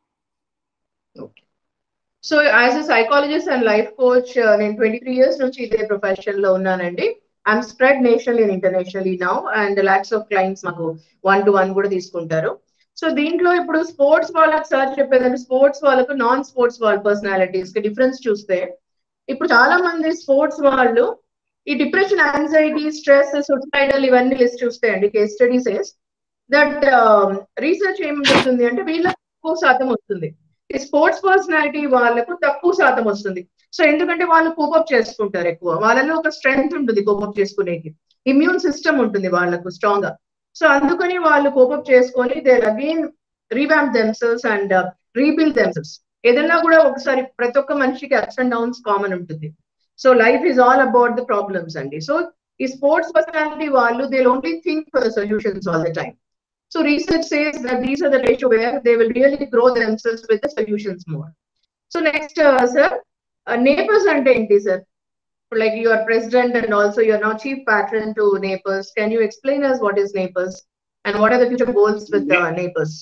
so as a psychologist and life coach నేను ట్వంటీ త్రీ ఇయర్స్ నుంచి ఇదే ప్రొఫెషన్ లో ఉన్నానండి I'm spread national and internationally now and lakhs of clients మాకు వన్ టు వన్ కూడా తీసుకుంటారు సో దీంట్లో ఇప్పుడు స్పోర్ట్స్ వాళ్ళకి సార్ చెప్పేదంటే స్పోర్ట్స్ వాళ్ళకు నాన్ స్పోర్ట్స్ వాళ్ళ పర్సనాలిటీస్ కి డిఫరెన్స్ చూస్తే ఇప్పుడు చాలా మంది స్పోర్ట్స్ వాళ్ళు ఈ డిప్రెషన్ యాంగ్జైటీ స్ట్రెస్ సూసైడల్ ఇవన్నీ లిస్ట్ చూస్తే అండి కేస్ స్టడీస్ దట్ రీసెర్చ్ ఏం చెప్తుంది అంటే వీళ్ళకి ఎక్కువ శాతం వస్తుంది ఈ స్పోర్ట్స్ పర్సనాలిటీ వాళ్ళకు తక్కువ శాతం వస్తుంది సో ఎందుకంటే వాళ్ళు కోపప్ చేసుకుంటారు ఎక్కువ వాళ్ళలో ఒక స్ట్రెంగ్త్ ఉంటుంది కోపప్ చేసుకునేకి ఇమ్యూన్ సిస్టమ్ ఉంటుంది వాళ్ళకు స్ట్రాంగ్ గా సో అందుకని వాళ్ళు కోపప్ చేసుకొని they again revamp themselves and rebuild themselves ఏదైనా కూడా ఒకసారి ప్రతి ఒక్క మనిషికి అప్స్ అండ్ డౌన్స్ కామన్ ఉంటుంది so life is all about the problems అండి సో ఈ స్పోర్ట్స్ పర్సనాలిటీ వాళ్ళు they only think for solutions all the time So research says that these are the ratio where they will really grow themselves with the solutions more. So next, uh, sir, uh, neighbors and enti, sir. Like you are president and also you are now chief patron to neighbors. Can you explain us what is neighbors and what are the future goals with the neighbors?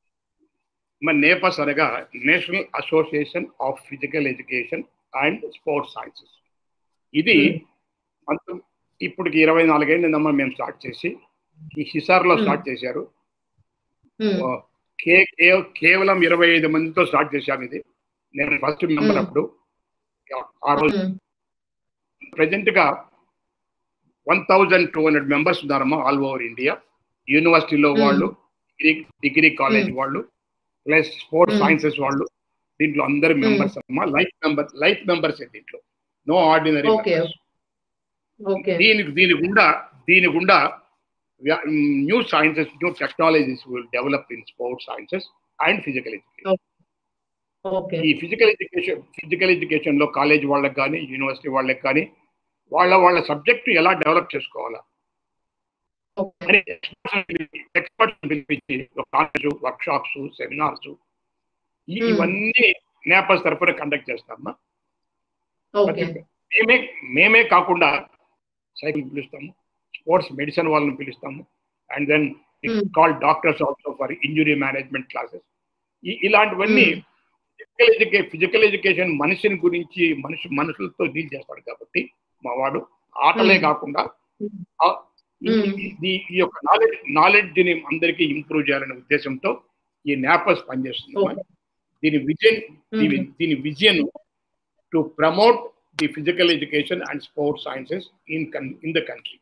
మన నేపస్ అనగా national association of physical education and sports sciences ఇది Hmm. పంతొమ్మిది ఇప్పటికి ఇరవై నాలుగేళ్ళిందమ్మా మేము స్టార్ట్ చేసి ఈ హిసార్లో Hmm. స్టార్ట్ చేశారు Hmm. ఆ, కే కే- కేవలం ఇరవై ఐదు మందితో స్టార్ట్ చేశాము ఇది నేను ఫస్ట్ మెంబర్ Hmm. అప్పుడు ఆ రోజు Hmm. ప్రజెంట్ గా one thousand two hundred members ఉన్నారమ్మా ఆల్ ఓవర్ ఇండియా యూనివర్సిటీలో Hmm. వాళ్ళు డిగ్రీ డిగ్రీ కాలేజ్ Hmm. వాళ్ళు ప్లస్ స్పోర్ట్స్ Hmm. సైన్సెస్ వాళ్ళు దీంట్లో అందరు Hmm. మెంబర్స్ అమ్మా లైఫ్ మెంబర్ లైఫ్ మెంబర్స్ దీంట్లో నో ఆర్డినరీ Okay. Okay. దీనికి దీని గుండా దీని గుండా new sciences new technologies will develop in sports sciences and physical education Okay. ఈ ఫిజికల్ ఎడ్యుకేషన్ ఫిజికల్ ఎడ్యుకేషన్ లో కాలేజ్ వాళ్ళకి కానీ యూనివర్సిటీ వాళ్ళకి కానీ వాళ్ళ వాళ్ళ సబ్జెక్ట్ ఎలా డెవలప్ చేసుకోవాలా Okay. అని ఎక్స్పర్ట్స్ పిలిపించి college workshops seminars Hmm. ఇవన్నీ నేపథ్య తరఫున కండక్ట్ చేస్తామా Okay. మేమే మేమే కాకుండా సైకిల్ పిలుస్తాము స్పోర్ట్స్ మెడిసిన్ వాళ్ళని పిలుస్తాము and then Hmm. Call doctors also for injury management classes ఇలాంటివన్నీ Hmm. ఫిజికల్ ఎడ్యుకే ఫిజికల్ ఎడ్యుకేషన్ మనిషిని గురించి మనిషి మనుషులతో డీల్ చేస్తాడు కాబట్టి మా వాడు ఆటలే Hmm. కాకుండా Hmm. ఆ- ఈ- Hmm. ఈ- ఈ యొక్క నాలెడ్జ్ నాలెడ్జ్ ని అందరికీ ఇంప్రూవ్ చేయాలనే ఉద్దేశంతో ఈ నాపస్ పనిచేస్తుంది Okay. దీని విజన్ దీని Hmm. దీని vision to promote the physical education and sports sciences in in the country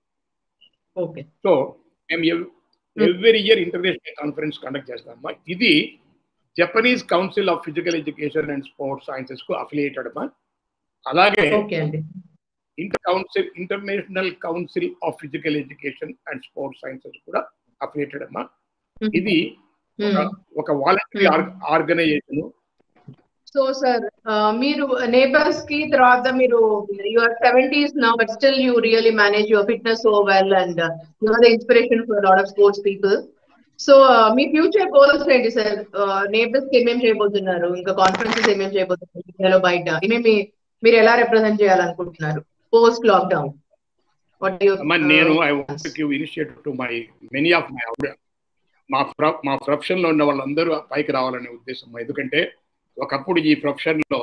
Okay. So మేము every year international conference conduct చేస్తామమ్మా ఇది Japanese council of physical education and sports sciences కు అఫిలియేటెడ్ అమ్మా అలాగే Okay. అండి. Inter council international council of physical education and sports sciences కూడా అఫిలియేటెడ్ అమ్మా Hmm. ఇది Hmm. ఒక voluntary Hmm. Organisation so sir మీరు నేబర్స్ కి తర్వాత మీరు యువర్ సెవెంటీస్ నా but still you really manage your fitness so well and your the inspiration for lot of sports people so మీ ఫ్యూచర్ గోల్స్ ఏంటి సార్ నేబర్స్ కి ఏమేమి చేయబోతున్నారు ఇంకా కాన్ఫరెన్సెస్ ఏమేమి చేయబోతున్నారు ఇండియాలో బయట ఏమేమి మీరు ఎలా రిప్రజెంట్ చేయాలనుకుంటున్నారు పోస్ట్ లాక్డౌన్ వాట్ అమ్మా నేను I want give initiative to my many of my మా ప్ర- మా ప్రొఫెషన్ లో ఉన్న వాళ్ళందరూ పైకి రావాలనే ఉద్దేశం ఎందుకంటే ఒకప్పుడు ఈ ప్రొఫెషన్ లో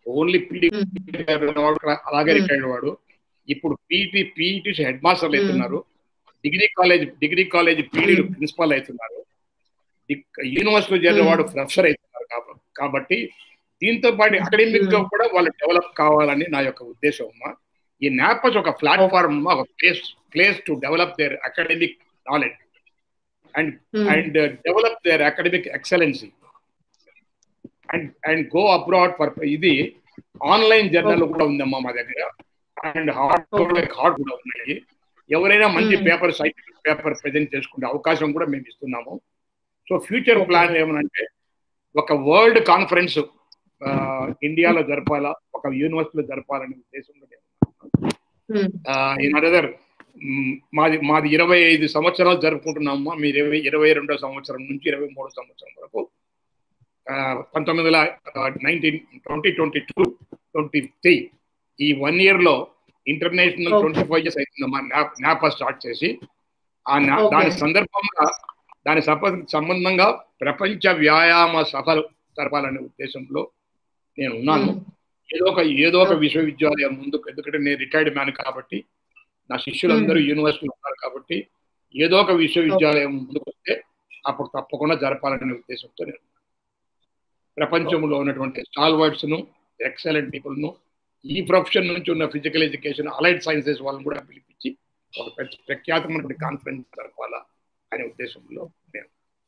ఓన్లీ పీటీ Hmm. అలాగే Hmm. రిటైర్డ్ వాడు ఇప్పుడు పీటీ పీటీ హెడ్ మాస్టర్లు Hmm. అవుతున్నారు డిగ్రీ కాలేజ్ డిగ్రీ కాలేజ్ పీడీలు Hmm. ప్రిన్సిపాల్ అవుతున్నారు యూనివర్సిటీ చేరిన Hmm. వాడు ప్రొఫెసర్ అవుతున్నారు కాబ- కాబట్టి దీంతో పాటు అకాడమిక్ గా Hmm. కూడా వాళ్ళు డెవలప్ కావాలని నా యొక్క ఉద్దేశం అమ్మా ఈ నాపస్ ఒక ప్లాట్ఫామ్ ఒక place place to develop their academic knowledge and Hmm. And develop their academic excellency and and go abroad for ఇది ఆన్లైన్ జర్నల్ కూడా ఉందమ్మా మా దగ్గర అండ్ హార్డ్ Okay. హార్డ్ కూడా ఉన్నాయి ఎవరైనా మంచి Hmm. Paper scientific paper present చేసుకునే అవకాశం కూడా మేము ఇస్తున్నాము సో ఫ్యూచర్ Okay. ప్లాన్ ఏమనంటే ఒక వరల్డ్ కాన్ఫరెన్స్ ఇండియాలో జరపాలా ఒక యూనివర్సిటీలో జరపాలనే ఉద్దేశంలో నేను Hmm. ఇన్ అదర్ మాది మాది ఇరవై ఐదు సంవత్సరాలు జరుపుకుంటున్నాము మీరు ఇరవై ఇరవై రెండో సంవత్సరం నుంచి ఇరవై మూడో సంవత్సరం వరకు ఆ, పంతొమ్మిది వందల nineteen twenty twenty two twenty three ఈ వన్ ఇయర్ లో international Okay. Twenty five years అవుతుందమ్మా నాపా స్టార్ట్ చేసి ఆ నా- Okay. దాని సందర్భంగా దాని సప- సంబంధంగా ప్రపంచ వ్యాయామ సభలు జరపాలనే ఉద్దేశంలో నేను ఉన్నాను Hmm. ఏదో ఒక ఏదో ఒక Okay. విశ్వవిద్యాలయం ముందుకు ఎందుకంటే నేను రిటైర్డ్ మ్యాన్ కాబట్టి నా శిష్యులందరూ యూనివర్సిటీలో ఉన్నారు కాబట్టి ఏదో ఒక విశ్వవిద్యాలయం ముందుకు వస్తే అప్పుడు తప్పకుండా జరపాలనే ఉద్దేశంతో నేను ఉన్నాను. ప్రపంచంలో ఉన్నటువంటి స్టాల్వర్డ్స్ ను ఎక్సలెంట్ పీపుల్ ను ఈ ప్రొఫెషన్ నుంచి ఉన్న ఫిజికల్ ఎడ్యుకేషన్ అలైడ్ సైన్సెస్ వాళ్ళని కూడా పిలిపించి ఒక ప్రఖ్య- ప్రఖ్యాతమైనటువంటి కాన్ఫరెన్స్ జరపాలా అనే ఉద్దేశంలో నేను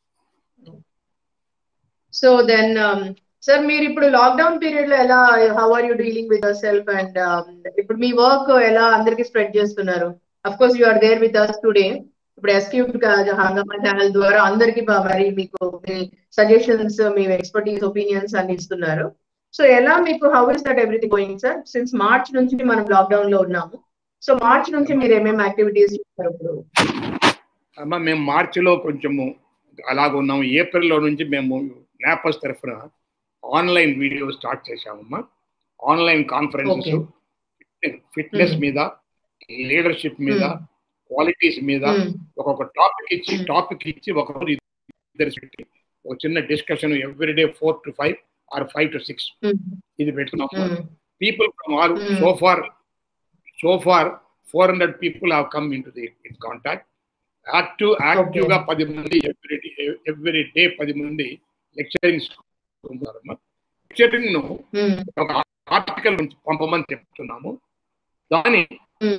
సో దెన్ సార్ మీరు ఇప్పుడు లాక్డౌన్ పీరియడ్ లో ఎలా how are you dealing with our self and ఇప్పుడు మీ వర్క్ ఎలా అందరికి స్ప్రెడ్ చేస్తున్నారు of course you are there with us today ఇప్పుడు ఎస్క్యూబ్ హంగమా ఛానల్ ద్వారా అందరికి మరి మీకు మీ సజెషన్స్ మీ ఎక్స్పర్టీస్ ఒపీనియన్స్ అన్ని ఇస్తున్నారు సో ఎలా మీకు how is that everything going sir since March నుంచి మనం లాక్డౌన్ లో ఉన్నాము సో మార్చ్ నుంచి మీరు ఏమేమి యాక్టివిటీస్ చేస్తారు ఇప్పుడు అమ్మ మేము మార్చిలో కొంచెము అలాగ ఉన్నాము ఏప్రిల్లో నుంచి మేము నాపస్ తరఫున ఆన్లైన్ వీడియో స్టార్ట్ చేశామమ్మా ఆన్లైన్ కాన్ఫరెన్సెస్ ఫిట్నెస్ Hmm. మీద లీడర్షిప్ మీద Hmm. క్వాలిటీస్ మీద Hmm. ఒక్కొక్క టాపిక్ ఇచ్చి Hmm. టాపిక్ ఇచ్చి ఒకరోజు ఇద్దరు పెట్టి ఒక చిన్న discussion everyday four to five or five to six Hmm. ఇది పెట్టుకున్నాము Hmm. people from all Hmm. so far so far 400 people have come into the in contact active active గా పది మంది ఎవ్రీ ఎవ్రీ డే పది మంది లెక్చరింగ్ లెక్చరింగ్ ను Hmm. ఒక ఆర్టికల్ నుంచి పంపమని చెప్తున్నాము దాని Hmm.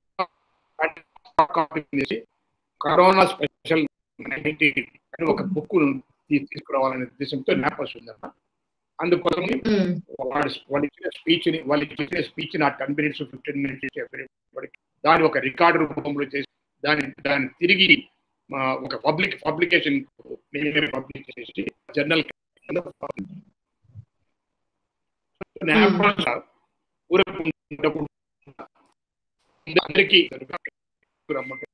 చేసి కరోనా స్పెషల్ నైన్టీన్ అని ఒక బుక్ తీసుకురావాలనే ఉద్దేశంతో నాపస్ ఉందన్న అందుకోసం Hmm. వాడు వాళ్ళు ఇచ్చిన స్పీచ్ ని వాళ్ళు ఇచ్చిన స్పీచ్ నా ten minutes fifteen minutes everybody దాని ఒక రికార్డు రూపంలో చేసి దాని దాన్ని తిరిగి మా ఒక పబ్లిక్ పబ్లికేషన్ మేమే పబ్లిక్ చేసి జర్నల్ అందరికీ రమ్మంటారు.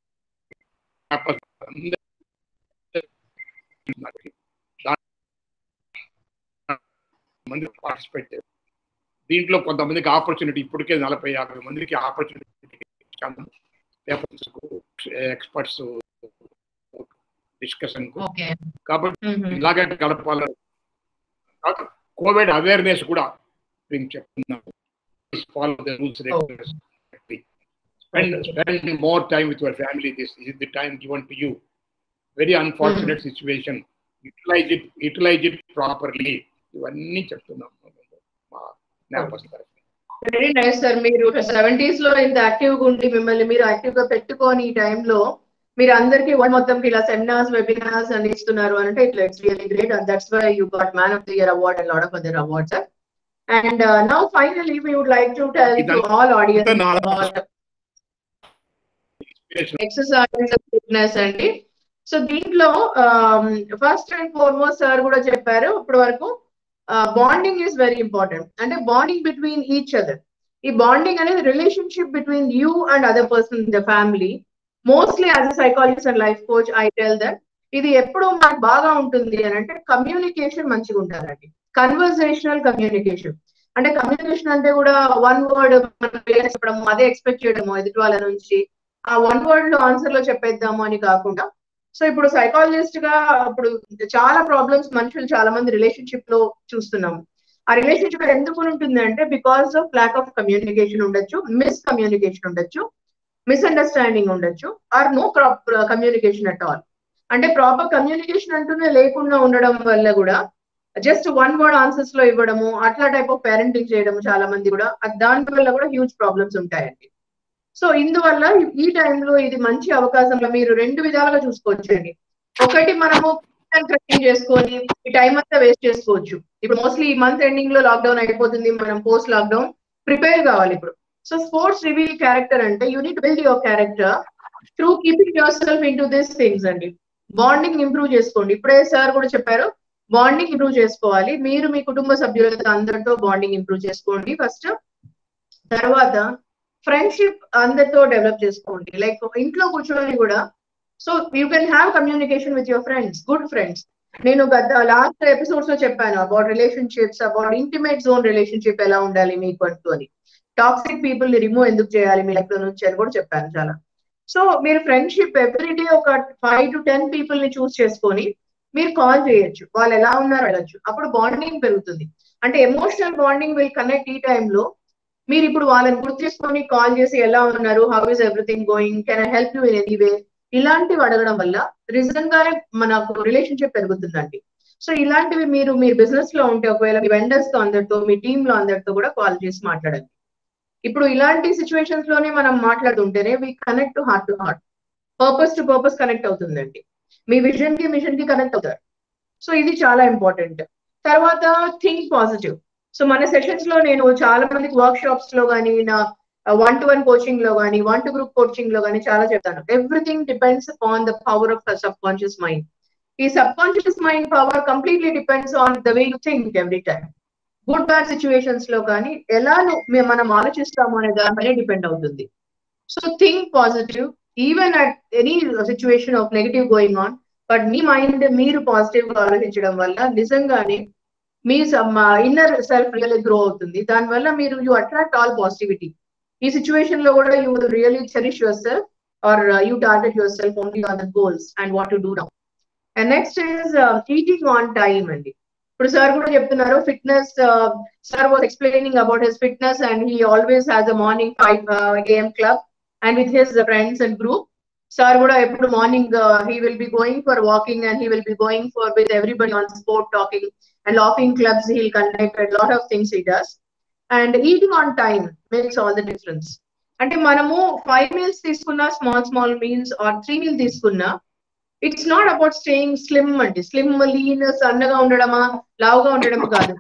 మంది పార్టిసిపేట్ దీంట్లో కొంతమందికి ఆపర్చునిటీ ఇప్పటికే నలభై యాభై మందికి ఆపర్చునిటీ ఇచ్చాము పేపర్స్ ఎక్స్పర్ట్స్ డిస్కషన్ కు ఓకే కాబట్టి ఇలాగే గడపాలని కోవిడ్ అవేర్నెస్ కూడా మేము చెప్తున్నాము follow the rules regulations spend spend more time with your family this is the time given to you very unfortunate situation utilize it utilize it properly ఇవన్నీ చెప్తున్నాము మా జ్ఞాపకం వెరీ నైస్ సార్ మీరు సెవెంటీస్ లో ఇంత యాక్టివ్ గా ఉండి మిమ్మల్ని మీరు యాక్టివ్ గా పెట్టుకొని ఈ టైంలో మీరు అందరికి వన్ మొత్తం ఇలా సెమినార్స్ వెబినార్స్ అని ఇస్తున్నారు అంటే ఇట్లా it's really great and that's why you got man of the year award and lot of other awards and now finally we would like to tell to all audience exercise fitness అండి సో దీంట్లో ఫస్ట్ అండ్ ఫార్మోస్ట్ సార్ కూడా చెప్పారు ఇప్పటి వరకు బాండింగ్ ఈస్ వెరీ ఇంపార్టెంట్ అంటే బాండింగ్ బిట్వీన్ ఈచ్ అదర్ ఈ బాండింగ్ అనేది relationship between you and other person in the family mostly as a psychologist and life coach I tell that ఇది ఎప్పుడు మనకు బాగా ఉంటుంది అని అంటే కమ్యూనికేషన్ మంచిగా ఉండాలండి కన్వర్సేషనల్ కమ్యూనికేషన్ అంటే కమ్యూనికేషన్ అంటే కూడా వన్ వర్డ్ మనం చెప్పడం అదే ఎక్స్పెక్ట్ చేయడము ఎదుటి వాళ్ళ నుంచి ఆ వన్ వర్డ్ లో ఆన్సర్ లో చెప్పేద్దాము అని కాకుండా సో ఇప్పుడు సైకాలజిస్ట్ గా ఇప్పుడు చాలా ప్రాబ్లమ్స్ మనుషులు చాలా మంది రిలేషన్షిప్ లో చూస్తున్నాము ఆ రిలేషన్షిప్ ఎందుకు ఉంటుంది అంటే because of lack of communication ఉండొచ్చు మిస్ కమ్యూనికేషన్ ఉండొచ్చు మిస్అండర్స్టాండింగ్ ఉండొచ్చు or no communication at all అంటే ప్రాపర్ కమ్యూనికేషన్ అంటూనే లేకుండా ఉండడం వల్ల కూడా జస్ట్ వన్ వర్డ్ ఆన్సర్స్ లో ఇవ్వడము అట్లా టైప్ ఆఫ్ పేరెంటింగ్ చేయడం చాలా మంది కూడా దాని వల్ల కూడా హ్యూజ్ ప్రాబ్లమ్స్ ఉంటాయండి సో ఇందువల్ల ఈ టైంలో ఇది మంచి అవకాశంలో మీరు రెండు విధాలుగా చూసుకోవచ్చండి ఒకటి మనము ట్రైనింగ్ చేసుకొని ఈ టైం అంతా వేస్ట్ చేసుకోవచ్చు ఇప్పుడు మోస్ట్లీ ఈ మంత్ ఎండింగ్ లో లాక్డౌన్ అయిపోతుంది మనం పోస్ట్ లాక్డౌన్ ప్రిపేర్ కావాలి ఇప్పుడు సో స్పోర్ట్స్ రివీల్ క్యారెక్టర్ అంటే you need build your character through keeping yourself in to this things అండి బాండింగ్ ఇంప్రూవ్ చేసుకోండి ఇప్పుడే సార్ కూడా చెప్పారు బాండింగ్ ఇంప్రూవ్ చేసుకోవాలి మీరు మీ కుటుంబ సభ్యులతో అందరితో బాండింగ్ ఇంప్రూవ్ చేసుకోండి ఫస్ట్ తర్వాత ఫ్రెండ్షిప్ అందరితో డెవలప్ చేసుకోండి లైక్ ఇంట్లో కూర్చొని కూడా so you can have communication with your friends good friends నేను గత లాస్ట్ ఎపిసోడ్స్ లో చెప్పాను about relationships about intimate zone relationship ఎలా ఉండాలి మీకు అంటూ అని టాక్సిక్ పీపుల్ ని రిమూవ్ ఎందుకు చేయాలి మీ లైఫ్ లో నుంచి అని కూడా చెప్పాను చాలా సో మీరు ఫ్రెండ్షిప్ ఎవ్రీడే ఒక ఫైవ్ టు టెన్ పీపుల్ ని చూస్ చేసుకొని మీరు కాల్ చేయొచ్చు వాళ్ళు ఎలా ఉన్నారు అడగచ్చు అప్పుడు బాండింగ్ పెరుగుతుంది అంటే ఎమోషనల్ బాండింగ్ విల్ కనెక్ట్ ఈ టైంలో మీరు ఇప్పుడు వాళ్ళని గుర్తు చేసుకొని కాల్ చేసి ఎలా ఉన్నారు how is everything going can I help you in any way ఇలాంటివి అడగడం వల్ల రీజన్ గానే మనకు రిలేషన్షిప్ పెరుగుతుందండి సో ఇలాంటివి మీరు మీ బిజినెస్ లో ఉంటే ఒకవేళ మీ వెండర్స్ తో అందరితో మీ టీమ్ లో అందరితో కూడా కాల్ చేసి మాట్లాడండి ఇప్పుడు ఇలాంటి సిచ్యువేషన్స్ లోనే మనం మాట్లాడుతుంటేనే we connect to heart to heart purpose to purpose connect అవుతుందండి మీ విజన్ కి మిషన్ కి కనెక్ట్ అవుతారు సో ఇది చాలా ఇంపార్టెంట్ తర్వాత థింక్ పాజిటివ్ సో మన సెషన్స్ లో నేను చాలా మందికి వర్క్ షాప్స్ లో కానీ నా వన్ టు వన్ కోచింగ్ లో కానీ వన్ టు గ్రూప్ కోచింగ్ లో కానీ చాలా చెప్తాను everything depends on the power of subconscious mind ఈ subconscious mind power completely depends on the way you think every time good bad situations లో కానీ ఎలా మనం ఆలోచిస్తాము అనే దాని మీద డిపెండ్ అవుతుంది so think positive even at any situation of negative going on but మీ మైండ్ మీరు పాజిటివ్ గా ఆలోచించడం వల్ల నిజంగానే మీ ఇన్నర్ సెల్ఫ్ రియల్ గ్రో అవుతుంది దానివల్ల మీరు యూ అట్రాక్ట్ ఆల్ పాజిటివిటీ ఈ సిచ్యువేషన్ లో కూడా you really cherish yourself or you target yourself only on the goals and what to do now and next is eating on time అండి ఇప్పుడు సార్ కూడా చెప్తున్నారు fitness sir was explaining about his fitness and he always has a morning five AM club and with his friends and group sir కూడా ఎప్పుడు morning he will be going for walking and he will be going for with everybody on sport talking and laughing clubs he'll conducted lot of things he does and eating on time makes all the difference అంటే మనము ఫైవ్ మీల్స్ తీసుకున్నా small small meals are three meal తీసుకున్నా it's not about staying slim అండి స్లిమ్ లీన్ సన్నగా ఉండడమా లావుగా ఉండడం కాదు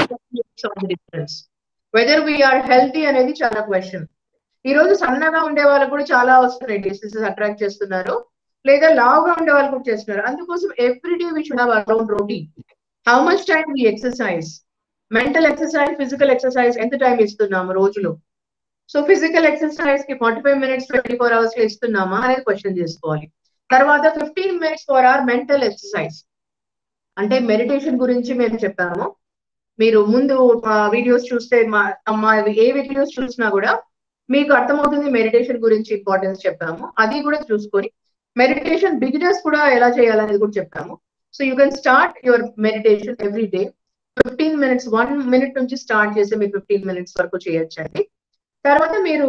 డిఫరెన్స్ వెదర్ వీఆర్ హెల్తీ అనేది చాలా క్వశ్చన్ ఈ రోజు సన్నగా ఉండే వాళ్ళకు కూడా చాలా వస్తున్నాయి డిసీజెస్ అట్రాక్ట్ చేస్తున్నారు లేదా లావుగా ఉండే వాళ్ళు కూడా చేస్తున్నారు అందుకోసం every day we should have around routine how much time we exercise mental exercise physical exercise ఎంత టైం ఇస్తున్నాము రోజులో సో ఫిజికల్ ఎక్సర్సైజ్ కి forty five minutes twenty four hours లో ఇస్తున్నామా అనేది క్వశ్చన్ చేసుకోవాలి తర్వాత fifteen minutes for our mental exercise అంటే మెడిటేషన్ గురించి మేము చెప్పాము మీరు ముందు వీడియోస్ చూస్తే మా ఏ వీడియోస్ చూసినా కూడా మీకు అర్థమవుతుంది మెడిటేషన్ గురించి ఇంపార్టెన్స్ చెప్పాము అది కూడా చూసుకొని మెడిటేషన్ బిగినర్స్ కూడా ఎలా చేయాలనేది కూడా చెప్పాము so you can start your meditation every day fifteen minutes one minute నుంచి స్టార్ట్ చేసి మీరు ఫిఫ్టీన్ మినిట్స్ వరకు చేయొచ్చండి తర్వాత మీరు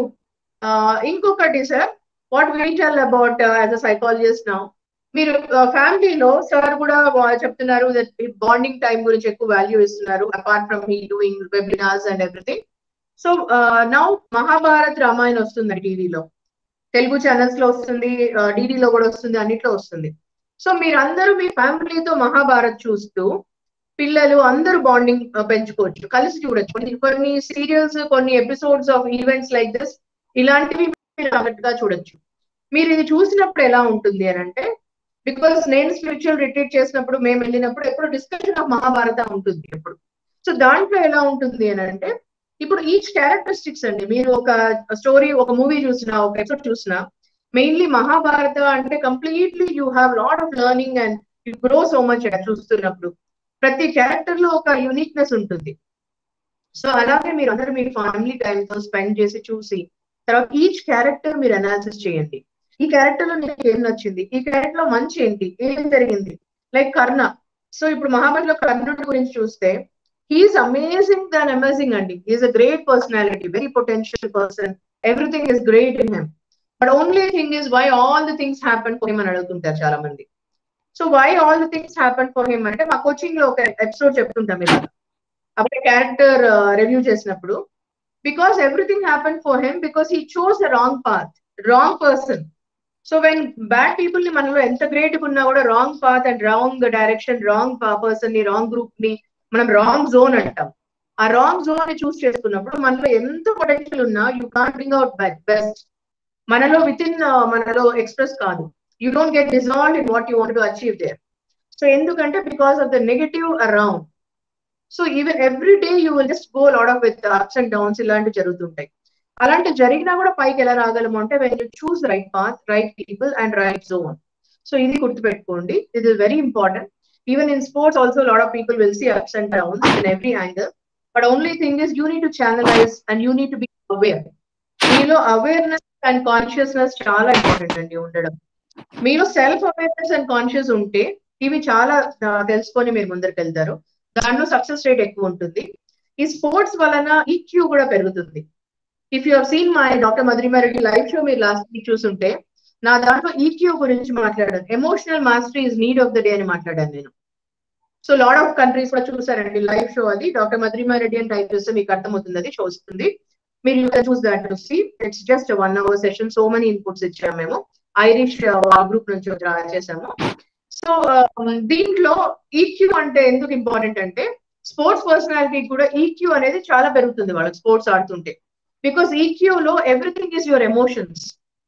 ఇంకొకటి sir what we tell about as a psychologist now మీరు ఫ్యామిలీలో సార్ కూడా చెప్తున్నారు బాండింగ్ టైం గురించి ఎక్కువ వాల్యూ ఇస్తున్నారు apart from he doing webinars and everything so now Mahabharat Ramayana వస్తుంది టీవీలో తెలుగు ఛానల్స్ లో వస్తుంది డిడిలో కూడా వస్తుంది అన్నిట్లో వస్తుంది సో మీరందరూ మీ ఫ్యామిలీతో మహాభారత్ చూస్తూ పిల్లలు అందరూ బాండింగ్ పెంచుకోవచ్చు కలిసి చూడొచ్చు కొన్ని కొన్ని సీరియల్స్ కొన్ని episodes of events like this ఇలాంటివి మీరు అన్నట్టుగా చూడొచ్చు మీరు ఇది చూసినప్పుడు ఎలా ఉంటుంది అని అంటే బికాస్ నేను స్పిరిచువల్ రిట్రీట్ చేసినప్పుడు మేము వెళ్ళినప్పుడు ఎప్పుడు డిస్కషన్ ఆఫ్ మహాభారత ఉంటుంది ఎప్పుడు సో దాంట్లో ఎలా ఉంటుంది అని అంటే ఇప్పుడు ఈచ్ క్యారెక్టరిస్టిక్స్ అండి మీరు ఒక స్టోరీ ఒక మూవీ చూసినా ఒక ఎపిసోడ్ చూసినా మెయిన్లీ మహాభారత అంటే completely you have lot of learning and you grow so much చూస్తున్నప్పుడు ప్రతి క్యారెక్టర్ లో ఒక యూనిక్నెస్ ఉంటుంది సో అలాగే మీరు అందరూ మీ ఫ్యామిలీ టైంతో స్పెండ్ చేసి చూసి తర్వాత ఈచ్ క్యారెక్టర్ మీరు అనాలిసిస్ చేయండి ఈ క్యారెక్టర్ లో నీకు ఏం నచ్చింది ఈ క్యారెక్టర్ లో మంచి ఏంటి ఏం జరిగింది లైక్ కర్ణ సో ఇప్పుడు మహాభారత్ లో కర్ణుడి గురించి చూస్తే హీఈస్ అమేజింగ్ దాన్ అమేజింగ్ అండి he is a great personality very potential person everything is great in him but only thing is why all the things happen for him అని అడుగుతుంటారు చాలా మంది so why all the things happen for him అంటే మా కోచింగ్ లో ఒక ఎపిసోడ్ చెప్తుంటాం ఇలా అప్పుడే క్యారెక్టర్ రివ్యూ చేసినప్పుడు because everything happen for him because he chose the wrong path wrong person so when bad people ని మనలో ఎంత గ్రేట్ ఉన్నా కూడా wrong path and wrong direction wrong person ని రాంగ్ గ్రూప్ ని మనం రాంగ్ జోన్ అంటాం ఆ రాంగ్ జోన్ ని చూస్ చేసుకున్నప్పుడు మనలో ఎంత పొటెన్షియల్ ఉన్నా you can bring out best మనలో విత్ ఇన్ మనలో ఎక్స్ప్రెస్ కాదు you don't get dissolve in what you want to achieve there so ఎందుకంటే because of the negative around so even every day you will just go lot of with ups and downs ఇలాంటివి జరుగుతుంటాయి అలాంటి జరిగినా కూడా పైకి ఎలా రాగలము అంటే when you choose right path right people and right zone so ఇది గుర్తుపెట్టుకోండి ఇది is very important even in sports also lot of people will see ups and downs in every angle but only thing is you need to channelize and you need to be aware మీలో అవేర్నెస్ అండ్ కాన్షియస్నెస్ చాలా ఇంపార్టెంట్ అండి ఉండడం మీలో సెల్ఫ్ అవేర్నెస్ అండ్ కాన్షియస్ ఉంటే ఇవి చాలా తెలుసుకొని మీరు ముందరికి వెళ్తారు దాంట్లో సక్సెస్ రేట్ ఎక్కువ ఉంటుంది ఈ స్పోర్ట్స్ వలన ఈక్యూ కూడా పెరుగుతుంది if you seen my doctor Madhurimareddy live show మీరు లాస్ట్ వీక్ చూసుంటే నా దాంట్లో ఈక్యూ గురించి మాట్లాడాను emotional mastery is need of the day అని మాట్లాడాను నేను సో లాడ్ ఆఫ్ కంట్రీస్ కూడా చూసారండి లైవ్ షో అది డాక్టర్ మధురిమారెడ్డి అని టైప్ చేస్తే మీకు అర్థమవుతుంది అది షో వస్తుంది మీరు you can choose that to see it's just one hour session so many inputs ఇచ్చాము మేము ఐరిష్ గ్రూప్ నుంచి చేసాము సో దీంట్లో ఈక్యూ అంటే ఎందుకు ఇంపార్టెంట్ అంటే స్పోర్ట్స్ పర్సనాలిటీ కూడా ఈక్యూ అనేది చాలా పెరుగుతుంది వాళ్ళకి స్పోర్ట్స్ ఆడుతుంటే బికాస్ ఈక్యూ లో everything is your emotions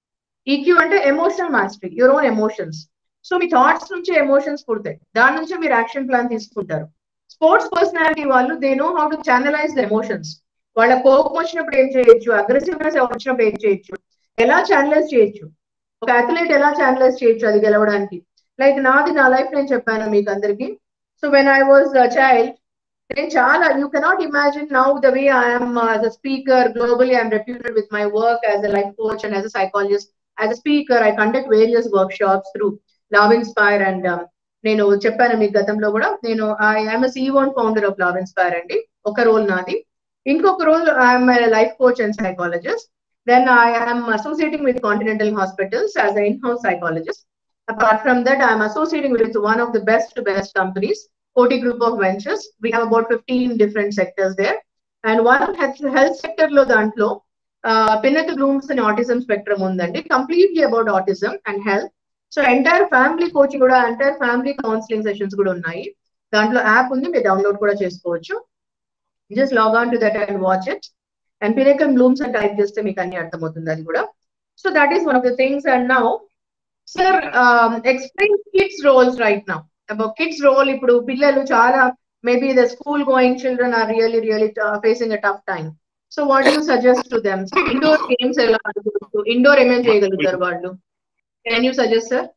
EQ అంటే emotional mastery your own emotions so మీ థాట్స్ నుంచే ఎమోషన్స్ పుడతాయి దాని నుంచే మీరు యాక్షన్ ప్లాన్ తీసుకుంటారు స్పోర్ట్స్ పర్సనాలిటీ వాళ్ళు they know how to channelize the emotions వాళ్ళ కోపం వచ్చినప్పుడు ఏం చేయొచ్చు అగ్రెసివ్నెస్ వచ్చినప్పుడు ఏం చేయొచ్చు ఎలా ఛానలైజ్ చేయొచ్చు ఒక అథ్లెట్ ఎలా ఛానలైజ్ చేయొచ్చు అది గెలవడానికి లైక్ నాది నా లైఫ్ నేను చెప్పాను మీకు అందరికి so when I was child నేను చాలా you cannot imagine now the way I'm as a speaker globally I'm reputed with my work as a life coach and as a psychologist as a speaker I conduct various workshops through love inspire and నేను చెప్పాను మీకు గతంలో కూడా నేను I'm CEO and founder of love inspire అండి ఒక రోల్ నాది ఇంకొక role I'm life coach and psychologist then I'm associating with continental hospitals as a in house psychologist apart from that i'm associating with one of the best to best companies Koti group of ventures we have about 15 different sectors there and one health, health sector lo dantlo uh, pinnacle blooms and autism spectrum undandi completely about autism and health so entire family coaching కూడా ఎంటైర్ ఫ్యామిలీ కౌన్సిలింగ్ సెషన్స్ కూడా ఉన్నాయి దాంట్లో యాప్ ఉంది మీరు డౌన్లోడ్ కూడా చేసుకోవచ్చు just log on to that and watch it and pinnacle blooms అని టైప్ చేస్తే మీకు అన్ని అర్థమవుతుంది అది కూడా so that is one of the things and now sir explain kids roles right now about kids role ఇప్పుడు పిల్లలు చాలా maybe the school going children are really really facing a tough time so what you suggest to them indoor games ఎలా ఆడుకోవచ్చు ఇండోర్ ఏమేం చేయగలుగుతారు వాళ్ళు కెన్ యూ సజెస్ట్ సార్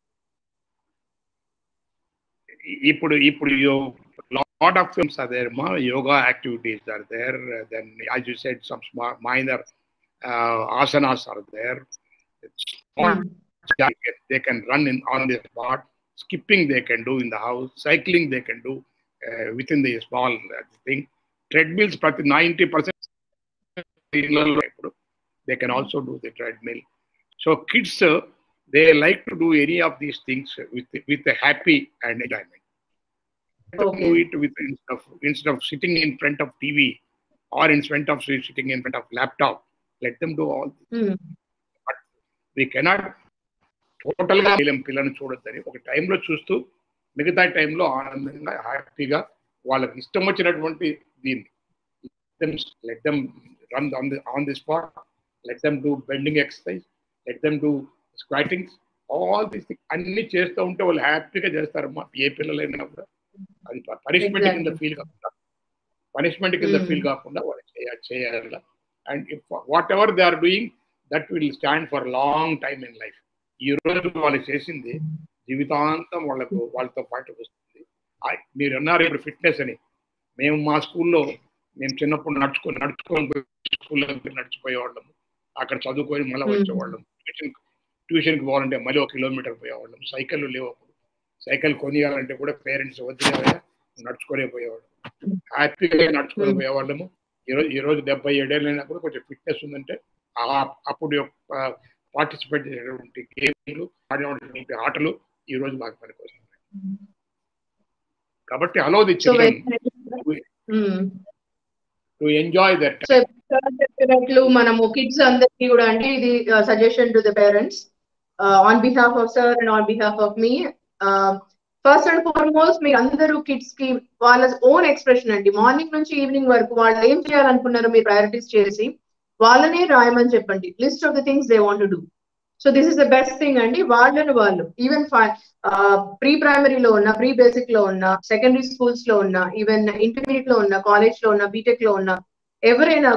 ఇప్పుడు ఇప్పుడు lot of films are there ma yoga activities are there then as you said some small minor uh, asanas are there Yeah. they can run in on the spot skipping they can do in the house cycling they can do uh, within the small uh, thing treadmills prati 90 percent they can also do the treadmill so kids uh, they like to do any of these things with with a happy and enjoyment Okay. do it with instead of, instead of sitting in front of TV or in front of sitting in front of laptop. Let them do all. Hmm. We cannot total గా పిల్లలు పిల్లల్ని చూడొద్దని ఒక టైంలో చూస్తూ మిగతా టైంలో ఆనందంగా హ్యాపీగా వాళ్ళకి ఇష్టం వచ్చినటువంటి దీన్ని let them run on the on the spot let them do bending exercise let them do squattings all these అన్ని చేస్తూ ఉంటే వాళ్ళు హ్యాపీగా చేస్తారమ్మా ఏ పిల్లలైనా కూడా అది పనిష్మెంట్ కింద Exactly. ఫీల్ కాకుండా పనిష్మెంట్ కింద Mm. ఫీల్ కాకుండా వాళ్ళు చేయాలి చేయాలి and whatever they are doing that will stand for long time in life ఈ రోజు వాళ్ళు చేసింది జీవితాంతం వాళ్ళకు వాళ్ళతో పాటు వస్తుంది ఆ- మీరు అన్నారు ఇప్పుడు ఫిట్నెస్ అని మేము మా స్కూల్లో మేము చిన్నప్పుడు నడుచుకొని నడుచుకొని స్కూల్లో నడిచిపోయేవాళ్ళం అక్కడ చదువుకొని మళ్ళీ Mm. వచ్చేవాళ్ళం ట్యూషన్ ట్యూషన్కి పోవాలంటే మళ్ళీ ఒక కిలోమీటర్ పోయేవాళ్ళం సైకిల్ లేవు అప్పుడు సైకిల్ కొనియాలంటే కూడా పేరెంట్స్ వదిలేవా నడుచుకునే పోయేవాడు హ్యాపీగా నడుచుకుని పోయేవాళ్ళము ఈరోజు ఈ రోజు డెబ్బై ఏడేళ్ళు అయినప్పుడు కొంచెం ఫిట్నెస్ ఉందంటే ఆ- అప్పుడు పార్టిసిపేట్ చేసేటువంటి గేమ్లు ఆడినటువంటి ఆటలు ఈ రోజు మాకు పనికొస్తున్నాయి కాబట్టి allow the so children to enjoy that so చెప్పినట్లు మనము కిడ్స్ అందరికీ కూడా అంటే ఇది suggestion to the parents on behalf of sir and on behalf of మీ ఫస్ట్ అండ్ ఫార్మోస్ట్ మీరు అందరూ కిడ్స్ కి వాళ్ళ ఓన్ ఎక్స్ప్రెషన్ అండి మార్నింగ్ నుంచి ఈవినింగ్ వరకు వాళ్ళు ఏం చేయాలనుకున్నారో మీరు ప్రయారిటీస్ చేసి వాళ్ళనే రాయమని చెప్పండి list of the things they want do so this is the best thing అండి వాళ్ళని వాళ్ళు ఈవెన్ ప్రీ ప్రైమరీలో ఉన్న ప్రీ బేసిక్ లో ఉన్న సెకండరీ స్కూల్స్ లో ఉన్న ఈవెన్ ఇంటర్మీడియట్ లో ఉన్న కాలేజ్ లో ఉన్న బీటెక్ లో ఉన్న ఎవరైనా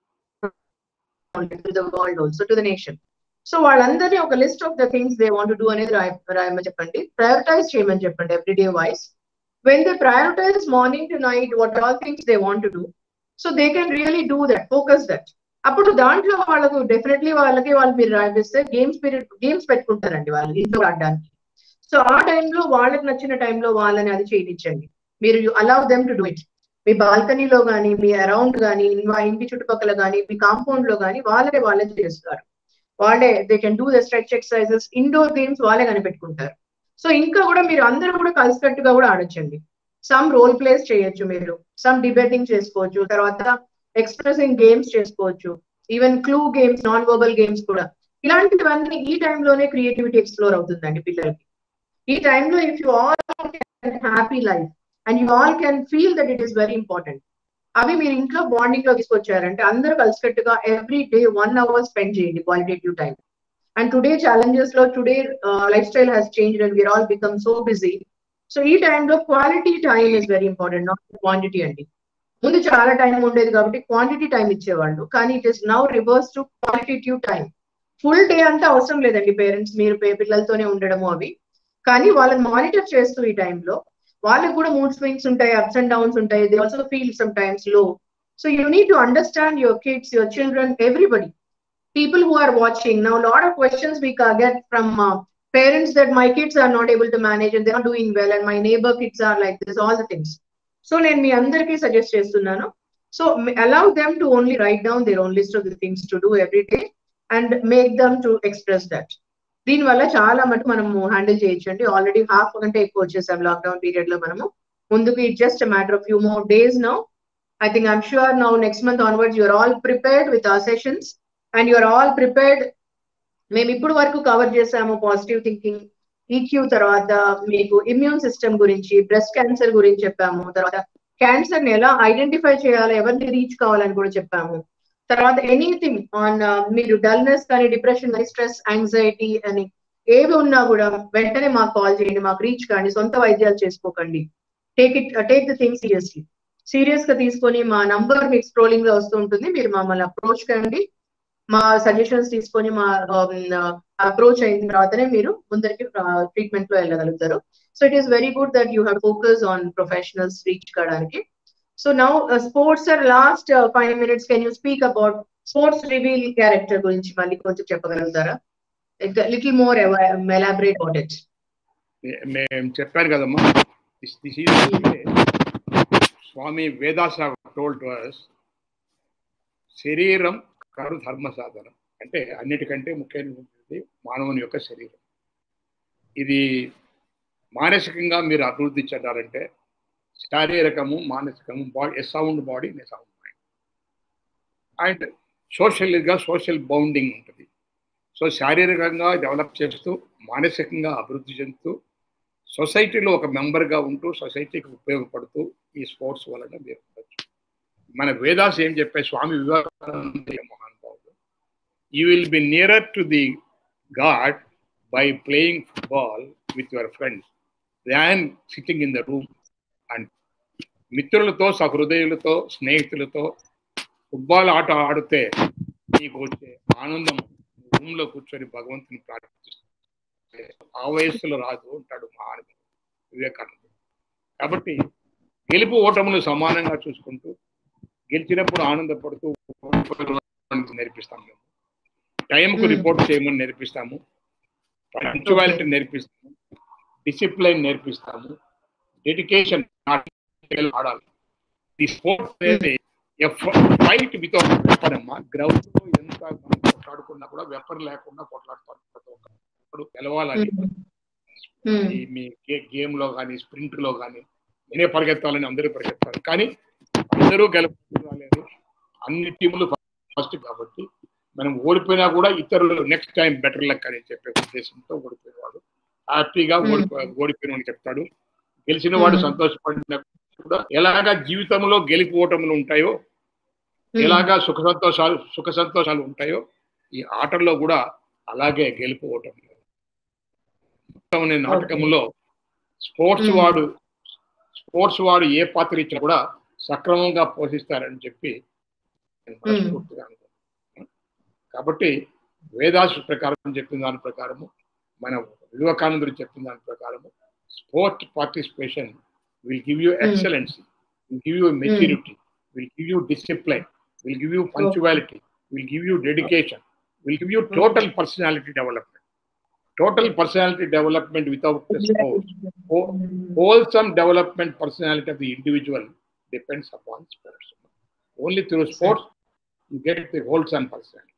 to the world also to the nation so వాళ్ళందరినీ ఒక list of the things they want do అనేది రాయ రాయమని చెప్పండి ప్రయారిటైజ్ చేయమని చెప్పండి everyday wise when they prioritize morning to night what all things they want do so they can really do that focus that అప్పుడు దాంట్లో వాళ్ళకు డెఫినెట్లీ వాళ్ళకి వాళ్ళు మీరు రాయిస్తే గేమ్స్ పీరియడ్ గేమ్స్ పెట్టుకుంటారండి వాళ్ళు ఇంట్లో ఆడడానికి సో ఆ టైంలో వాళ్ళకి నచ్చిన టైంలో వాళ్ళని అది చేయించండి మీరు allow them to do it మీ బాల్కనీలో కానీ మీ అరౌండ్ కానీ మా ఇంటి చుట్టుపక్కల కానీ మీ కాంపౌండ్ లో కానీ వాళ్ళే వాళ్ళే చేస్తారు వాళ్ళే they can do the stretch exercises indoor games వాళ్ళే కనిపెట్టుకుంటారు సో ఇంకా కూడా మీరు అందరూ కూడా కలిసికట్టుగా కూడా ఆడొచ్చండి సమ్ రోల్ ప్లేస్ చేయొచ్చు మీరు సమ్ డిబేటింగ్ చేసుకోవచ్చు తర్వాత ఎక్స్ప్రెసింగ్ గేమ్స్ చేసుకోవచ్చు even clue games non verbal games కూడా ఇలాంటివన్నీ ఈ టైంలోనే క్రియేటివిటీ ఎక్స్ప్లోర్ అవుతుందండి పిల్లలకి ఈ టైంలో if you all happy life and you all can feel that it is very important అవి మీరు ఇంట్లో బాండింగ్ లో తీసుకొచ్చారంటే అందరూ కలిసికట్టుగా every day one hour spend చేయండి qualitative time and today challenges లో today life style has change and we're all become so busy so ఈ టైంలో quality time is very important not quantity అండి ముందు చాలా టైం ఉండేది కాబట్టి క్వాంటిటీ టైం ఇచ్చేవాళ్ళు కానీ it is now reverse to qualitative time full day అంతా అవసరం లేదండి పేరెంట్స్ మీరు పిల్లలతోనే ఉండడము అవి కానీ వాళ్ళని మానిటర్ చేస్తూ ఈ టైంలో వాళ్ళకి కూడా మూడ్ స్వింగ్స్ ఉంటాయి అప్స్ అండ్ డౌన్స్ ఉంటాయి they also feel sometimes low so you need to understand your kids your children everybody people who are watching now a lot of questions we get from uh, parents that my kids are not able to manage and they're not doing well and my neighbor kids are like this all the things so నేను మీ అందరికీ సజెస్ట్ చేస్తున్నాను so allow them to only write down their own list of the things to do every day and make them to express that దీనివల్ల చాలా మటు మనము హ్యాండిల్ చేయొచ్చండి ఆల్రెడీ హాఫ్ కంటే ఎక్కువ వచ్చేసాం లాక్డౌన్ పీరియడ్ లో మనము ముందుకు it just matter of few more days now I think I'm sure now next month onwards you're all prepared with our sessions and you're all prepared మేము ఇప్పుడు వరకు కవర్ చేసాము పాజిటివ్ థింకింగ్ ఈక్యూ తర్వాత మీకు ఇమ్యూన్ సిస్టమ్ గురించి బ్రెస్ట్ క్యాన్సర్ గురించి చెప్పాము తర్వాత క్యాన్సర్ ని ఎలా ఐడెంటిఫై చేయాలి ఎవరిని రీచ్ కావాలని కూడా చెప్పాము తర్వాత ఎనీథింగ్ ఆన్ మీరు డల్నెస్ కానీ డిప్రెషన్ కానీ స్ట్రెస్ యాంగ్జైటీ అని ఏవి ఉన్నా కూడా వెంటనే మాకు కాల్ చేయండి మాకు రీచ్ కానీ సొంత వైద్యాలు చేసుకోకండి take it take the thing seriously serious గా తీసుకొని మా నంబర్ మీకు స్క్రోలింగ్ లో వస్తూ ఉంటుంది మీరు మమ్మల్ని అప్రోచ్ కండి మా సజెషన్స్ తీసుకొని మా అప్రోచ్ అయిన తర్వాతనే మీరు ముందరికి ట్రీట్మెంట్ లో వెళ్ళగలుగుతారు so it is very good that you have focus on professionals reach కావడానికి so now sports are last five minutes can you speak about sports reveal character గురించి మళ్ళీ కొంచెం చెప్పగలుగుతారా little more elaborate about it మేము చెప్పాను కదమ్మా స్వామి వేదాస టోల్డ్ అస్ శరీరం కాదు ధర్మ సాధనం అంటే అన్నిటికంటే ముఖ్యమైనది మానవుని యొక్క శరీరం ఇది మానసికంగా మీరు అభివృద్ధి చెందాలంటే శారీరకము మానసికము body a sound body a sound mind and సోషల్గా సోషల్ బౌండింగ్ ఉంటుంది సో శారీరకంగా డెవలప్ చేస్తూ మానసికంగా అభివృద్ధి చెందుతూ సొసైటీలో ఒక మెంబర్గా ఉంటూ సొసైటీకి ఉపయోగపడుతూ ఈ స్పోర్ట్స్ వలన మీరు ఉండొచ్చు మన వేదాస్ ఏం చెప్పే స్వామి వివేకానంద మహానుభావుడు you will be nearer to the god by playing football with your friends than sitting in the room and మిత్రులతో సహృదయులతో స్నేహితులతో ఫుట్బాల్ ఆట ఆడితే నీకు వచ్చే ఆనందం రూమ్లో కూర్చొని భగవంతుని ప్రార్థిస్తే ఆ వయస్సులో రాదు అంటాడు మహానుభావుడు వివేకానందుడు కాబట్టి గెలుపు ఓటములు సమానంగా చూసుకుంటూ గెలిచినప్పుడు ఆనందపడుతూ నేర్పిస్తాం మేము టైంకు రిపోర్ట్ చేయమని నేర్పిస్తాము పంక్చువాలిటీ నేర్పిస్తాము డిసిప్లైన్ నేర్పిస్తాము డెడికేషన్ ఆడాలి ఈ స్పోర్ట్స్ అనేది ఫైట్ వితౌట్ వెపన్ అమ్మా గ్రౌండ్ లో ఎంత మనం కొట్లాడుకున్నా కూడా వెపన్ లేకుండా కొట్లాడుతారు ప్రతి ఒక్కరు గెలవాలని ఈ మీ గేమ్ లో కానీ స్ప్రింట్ లో కానీ నేనే పరిగెత్తాలని అందరూ పరిగెత్తారు కానీ అందరూ గెలవలేదు అన్ని టీములు ఫస్ట్ కాబట్టి మనం ఓడిపోయినా కూడా ఇతరులు నెక్స్ట్ టైం బెటర్ లక్ అని చెప్పే ఉద్దేశంతో ఓడిపోయేవాడు హ్యాపీగా ఓడిపో ఓడిపోయిన చెప్తాడు గెలిచిన వాడు సంతోషపడిన కూడా ఎలాగా జీవితంలో గెలిపోవటములు ఉంటాయో ఎలాగా సుఖ సంతోషాలు సుఖ సంతోషాలు ఉంటాయో ఈ ఆటల్లో కూడా అలాగే గెలిపోవటం అనే నాటకంలో స్పోర్ట్స్ వాడు స్పోర్ట్స్ వాడు ఏ పాత్ర ఇచ్చినా కూడా సక్రమంగా పోషిస్తారని చెప్పి నేను మనస్ఫూర్తిగా అనుకుంటున్నాను కాబట్టి వేదాసు ప్రకారం చెప్పిన దాని ప్రకారము మన వివేకానందుడు చెప్పిన దాని ప్రకారము sport participation will give you excellency will give you maturity will give you discipline will give you punctuality will give you dedication will give you total personality development total personality development without the sports. Wholesome development personality of the individual depends upon sports. Only through sports you get the wholesome personality.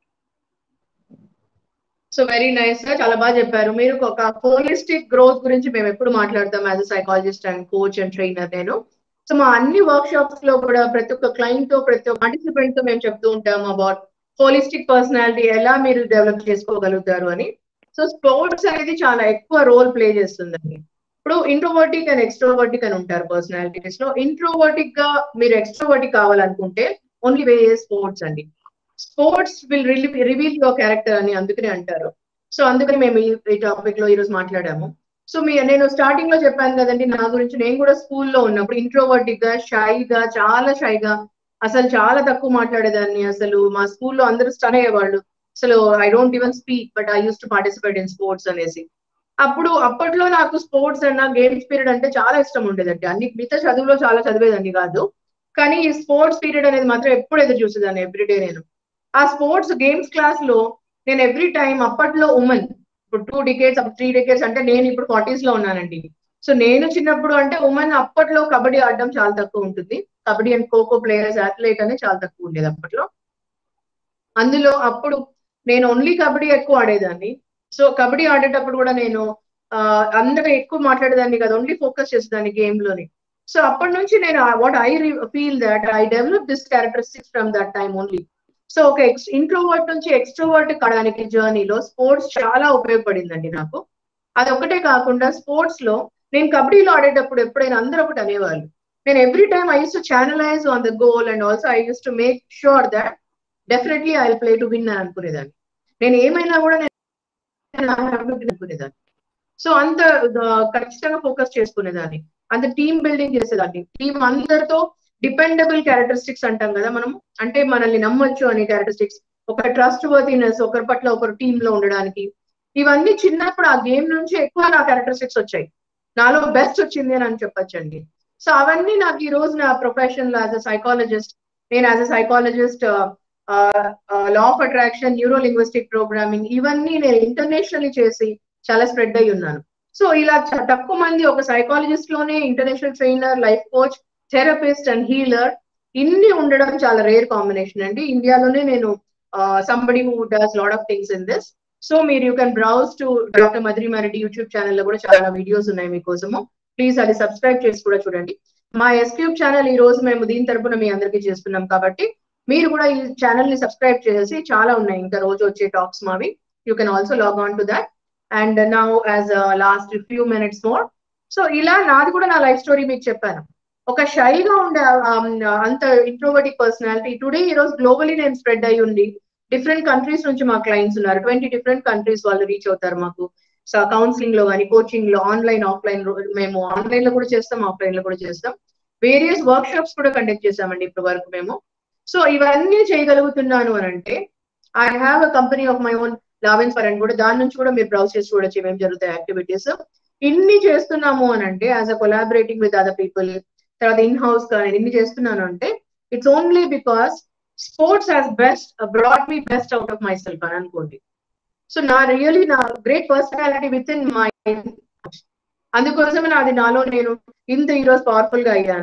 So very nice sir చాలా బాగా చెప్పారు మీరు ఒక హోలిస్టిక్ గ్రోత్ గురించి మేము ఎప్పుడు మాట్లాడతాం as a psychologist and coach and trainer నేను సో మా అన్ని వర్క్ షాప్స్ లో కూడా ప్రతి ఒక్క క్లయింట్ తో ప్రతి ఒక్క పార్టిసిపెంట్ తో మేము చెప్తూ ఉంటాం అబౌట్ హోలిస్టిక్ పర్సనాలిటీ ఎలా మీరు డెవలప్ చేసుకోగలుగుతారు అని సో స్పోర్ట్స్ అనేది చాలా ఎక్కువ రోల్ ప్లే చేస్తుందండి ఇప్పుడు ఇంట్రోవర్టిక్ అండ్ ఎక్స్ట్రోవర్టిక్ అని ఉంటారు పర్సనాలిటీస్ లో ఇంట్రోవర్టిక్ గా మీరు ఎక్స్ట్రోవర్టిక్ కావాలనుకుంటే ఓన్లీ వే స్పోర్ట్స్ అండి sports will reveal your character అని అందుకనే అంటారు సో అందుకని మేము ఈ టాపిక్ లో ఈరోజు మాట్లాడాము సో మీ నేను స్టార్టింగ్ లో చెప్పాను కదండి నా గురించి నేను కూడా స్కూల్లో ఉన్నప్పుడు ఇంట్రోవర్టిక్ గా షైగా చాలా షైగా అసలు చాలా తక్కువ మాట్లాడేదాన్ని అసలు మా స్కూల్లో అందరూ స్టన్ అయ్యేవాళ్ళు అసలు I don't even speak but I use to participate in sports అనేసి అప్పుడు అప్పట్లో నాకు స్పోర్ట్స్ అన్న గేమ్స్ పీరియడ్ అంటే చాలా ఇష్టం ఉండేదండి అన్ని మిగతా చదువులో చాలా చదివేదాన్ని కాదు కానీ ఈ స్పోర్ట్స్ పీరియడ్ అనేది మాత్రం ఎప్పుడు ఎదురు చూసేదాన్ని ఎవ్రీడే నేను ఆ స్పోర్ట్స్ గేమ్స్ క్లాస్ లో నేను ఎవ్రీ టైం అప్పట్లో ఉమెన్ ఇప్పుడు టూ డికేట్స్ త్రీ డికేట్స్ అంటే నేను ఇప్పుడు ఫార్టీస్ లో ఉన్నానండి సో నేను చిన్నప్పుడు అంటే ఉమెన్ అప్పట్లో కబడ్డీ ఆడడం చాలా తక్కువ ఉంటుంది kabaddi and kho kho players athlete అనేది చాలా తక్కువ ఉండేది అప్పట్లో అందులో అప్పుడు నేను ఓన్లీ కబడ్డీ ఎక్కువ ఆడేదాన్ని సో కబడ్డీ ఆడేటప్పుడు కూడా నేను అందరూ ఎక్కువ మాట్లాడేదాన్ని కదా ఓన్లీ ఫోకస్ చేసేదాన్ని గేమ్ లోని సో అప్పటి నుంచి నేను what I feel that I develop this characteristics from that time only so ఒక ఎక్స్ ఇంట్రోవర్ట్ నుంచి ఎక్స్ట్రోవర్ట్ కావడానికి జర్నీలో స్పోర్ట్స్ చాలా ఉపయోగపడిందండి నాకు అది ఒకటే కాకుండా స్పోర్ట్స్ లో నేను కబడ్డీలో ఆడేటప్పుడు ఎప్పుడైనా అందరూ ఒకటి అనేవాళ్ళు నేను every time I use to channelize on the goal and also I use to make sure that definitely I play to win అని అనుకునేదాన్ని నేను ఏమైనా కూడా నేను అనుకునేదాన్ని సో అంత ఖచ్చితంగా ఫోకస్ చేసుకునేదాన్ని అంత టీమ్ బిల్డింగ్ చేసేదాన్ని టీం అందరితో డిపెండబుల్ క్యారెక్టరిస్టిక్స్ అంటాం కదా మనం అంటే మనల్ని నమ్మొచ్చు అనే క్యారెక్టరిస్టిక్స్ ఒక ట్రస్ట్ వర్తీనెస్ ఒకరి పట్ల ఒకరు టీమ్ లో ఉండడానికి ఇవన్నీ చిన్నప్పుడు ఆ గేమ్ నుంచి ఎక్కువ నా క్యారెక్టరిస్టిక్స్ వచ్చాయి నాలో బెస్ట్ వచ్చింది అని చెప్పొచ్చండి సో అవన్నీ నాకు ఈ రోజు నా ప్రొఫెషన్ లో యాజ్ అ సైకాలజిస్ట్ నేను as a psychologist law of attraction neuro linguistic programming ఇవన్నీ నేను ఇంటర్నేషనల్ చేసి చాలా స్ప్రెడ్ అయి ఉన్నాను సో ఇలా తక్కువ మంది ఒక సైకాలజిస్ట్ లోనే international trainer life coach therapist and healer ఇన్ని ఉండడం చాలా రేర్ కాంబినేషన్ అండి ఇండియాలోనే నేను somebody who does lot of things in this so మీరు you can browse to doctor Madhurimareddy YouTube channel లో కూడా చాలా వీడియోస్ ఉన్నాయి మీకోసము ప్లీజ్ అది సబ్స్క్రైబ్ చేసి కూడా చూడండి మా ఎస్క్యూబ్ ఛానల్ ఈ రోజు మేము దీని తరపున మీ అందరికీ చేస్తున్నాం కాబట్టి మీరు కూడా ఈ ఛానల్ ని సబ్స్క్రైబ్ చేసి చాలా ఉన్నాయి ఇంకా రోజు వచ్చే టాక్స్ మావి you can also log on to that and now as last few minutes more so ఇలా నాది కూడా నా లైఫ్ స్టోరీ మీకు చెప్పాను ఒక షైగా ఉండే అంత ఇంట్రోవర్టిక్ పర్సనాలిటీ టుడే ఈ రోజు గ్లోబలీ నేను స్ప్రెడ్ అయ్యి ఉండి డిఫరెంట్ కంట్రీస్ నుంచి మా క్లయింట్స్ ఉన్నారు ట్వంటీ డిఫరెంట్ కంట్రీస్ వాళ్ళు రీచ్ అవుతారు మాకు సో కౌన్సిలింగ్ లో కానీ కోచింగ్ లో ఆన్లైన్ ఆఫ్లైన్ మేము ఆన్లైన్ లో కూడా చేస్తాం ఆఫ్లైన్ లో కూడా చేస్తాం వేరియస్ వర్క్ షాప్స్ కూడా కండక్ట్ చేసామండి ఇప్పటి వరకు మేము సో ఇవన్నీ చేయగలుగుతున్నాను అని అంటే I have a company of my own లావెన్స్ ఫర్ అండ్ కూడా దాని నుంచి కూడా మీరు బ్రౌజ్ చేసి చూడొచ్చు ఏమేమి జరుగుతాయి యాక్టివిటీస్ ఇన్ని చేస్తున్నాము అని అంటే as a collaborating with other people తర్వాత ఇన్ హౌస్ కానీ ఇన్ని చేస్తున్నాను అంటే it's only because sports has best brought me best out of myself అని అనుకోండి సో నా రియలీ నా great personality within my అందుకోసమే నాది నాలో నేను ఇంత ఈరోజు పవర్ఫుల్ గా అయ్యాను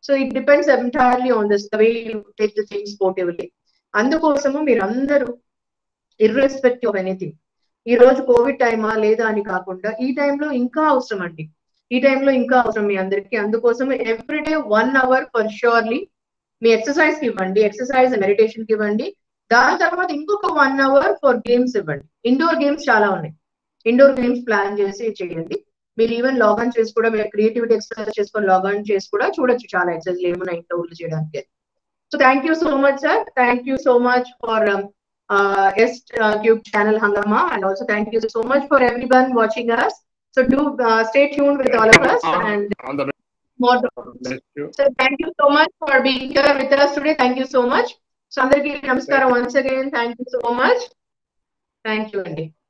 so it depends entirely on this the way you take the thing sportively అందుకోసము మీరు అందరూ ఇర్రెస్పెక్టివ్ ఆఫ్ ఎనీథింగ్ ఈ రోజు కోవిడ్ టైమా లేదా అని కాకుండా ఈ టైంలో ఇంకా అవసరం అండి ఈ టైంలో ఇంకా అవసరం మీ అందరికి అందుకోసం everyday one hour for surely మీ ఎక్సర్సైజ్ కి ఇవ్వండి ఎక్సర్సైజ్ మెడిటేషన్ కి ఇవ్వండి దాని తర్వాత ఇంకొక వన్ అవర్ ఫర్ గేమ్స్ ఇవ్వండి ఇండోర్ గేమ్స్ చాలా ఉన్నాయి ఇండోర్ గేమ్స్ ప్లాన్ చేసి చేయండి మీరు ఈవెన్ లాగాన్ చేసి కూడా మీరు క్రియేటివిటీ ఎక్సర్సైజ్ చేసుకొని లాగాన్ చేసి కూడా చూడొచ్చు చాలా ఎక్సర్సైజ్ ఏమైనా ఇంట్లో చేయడానికి so thank you so much sir thank you so much for S tube channel Hungama and also thank you so much for everyone watching us so do stay tune with all of us and All the more best to you. So thank you so much for being here with us today. Thank you so much. So అందరికీ నమస్కారం once again. Thank you so much. Thank you అండి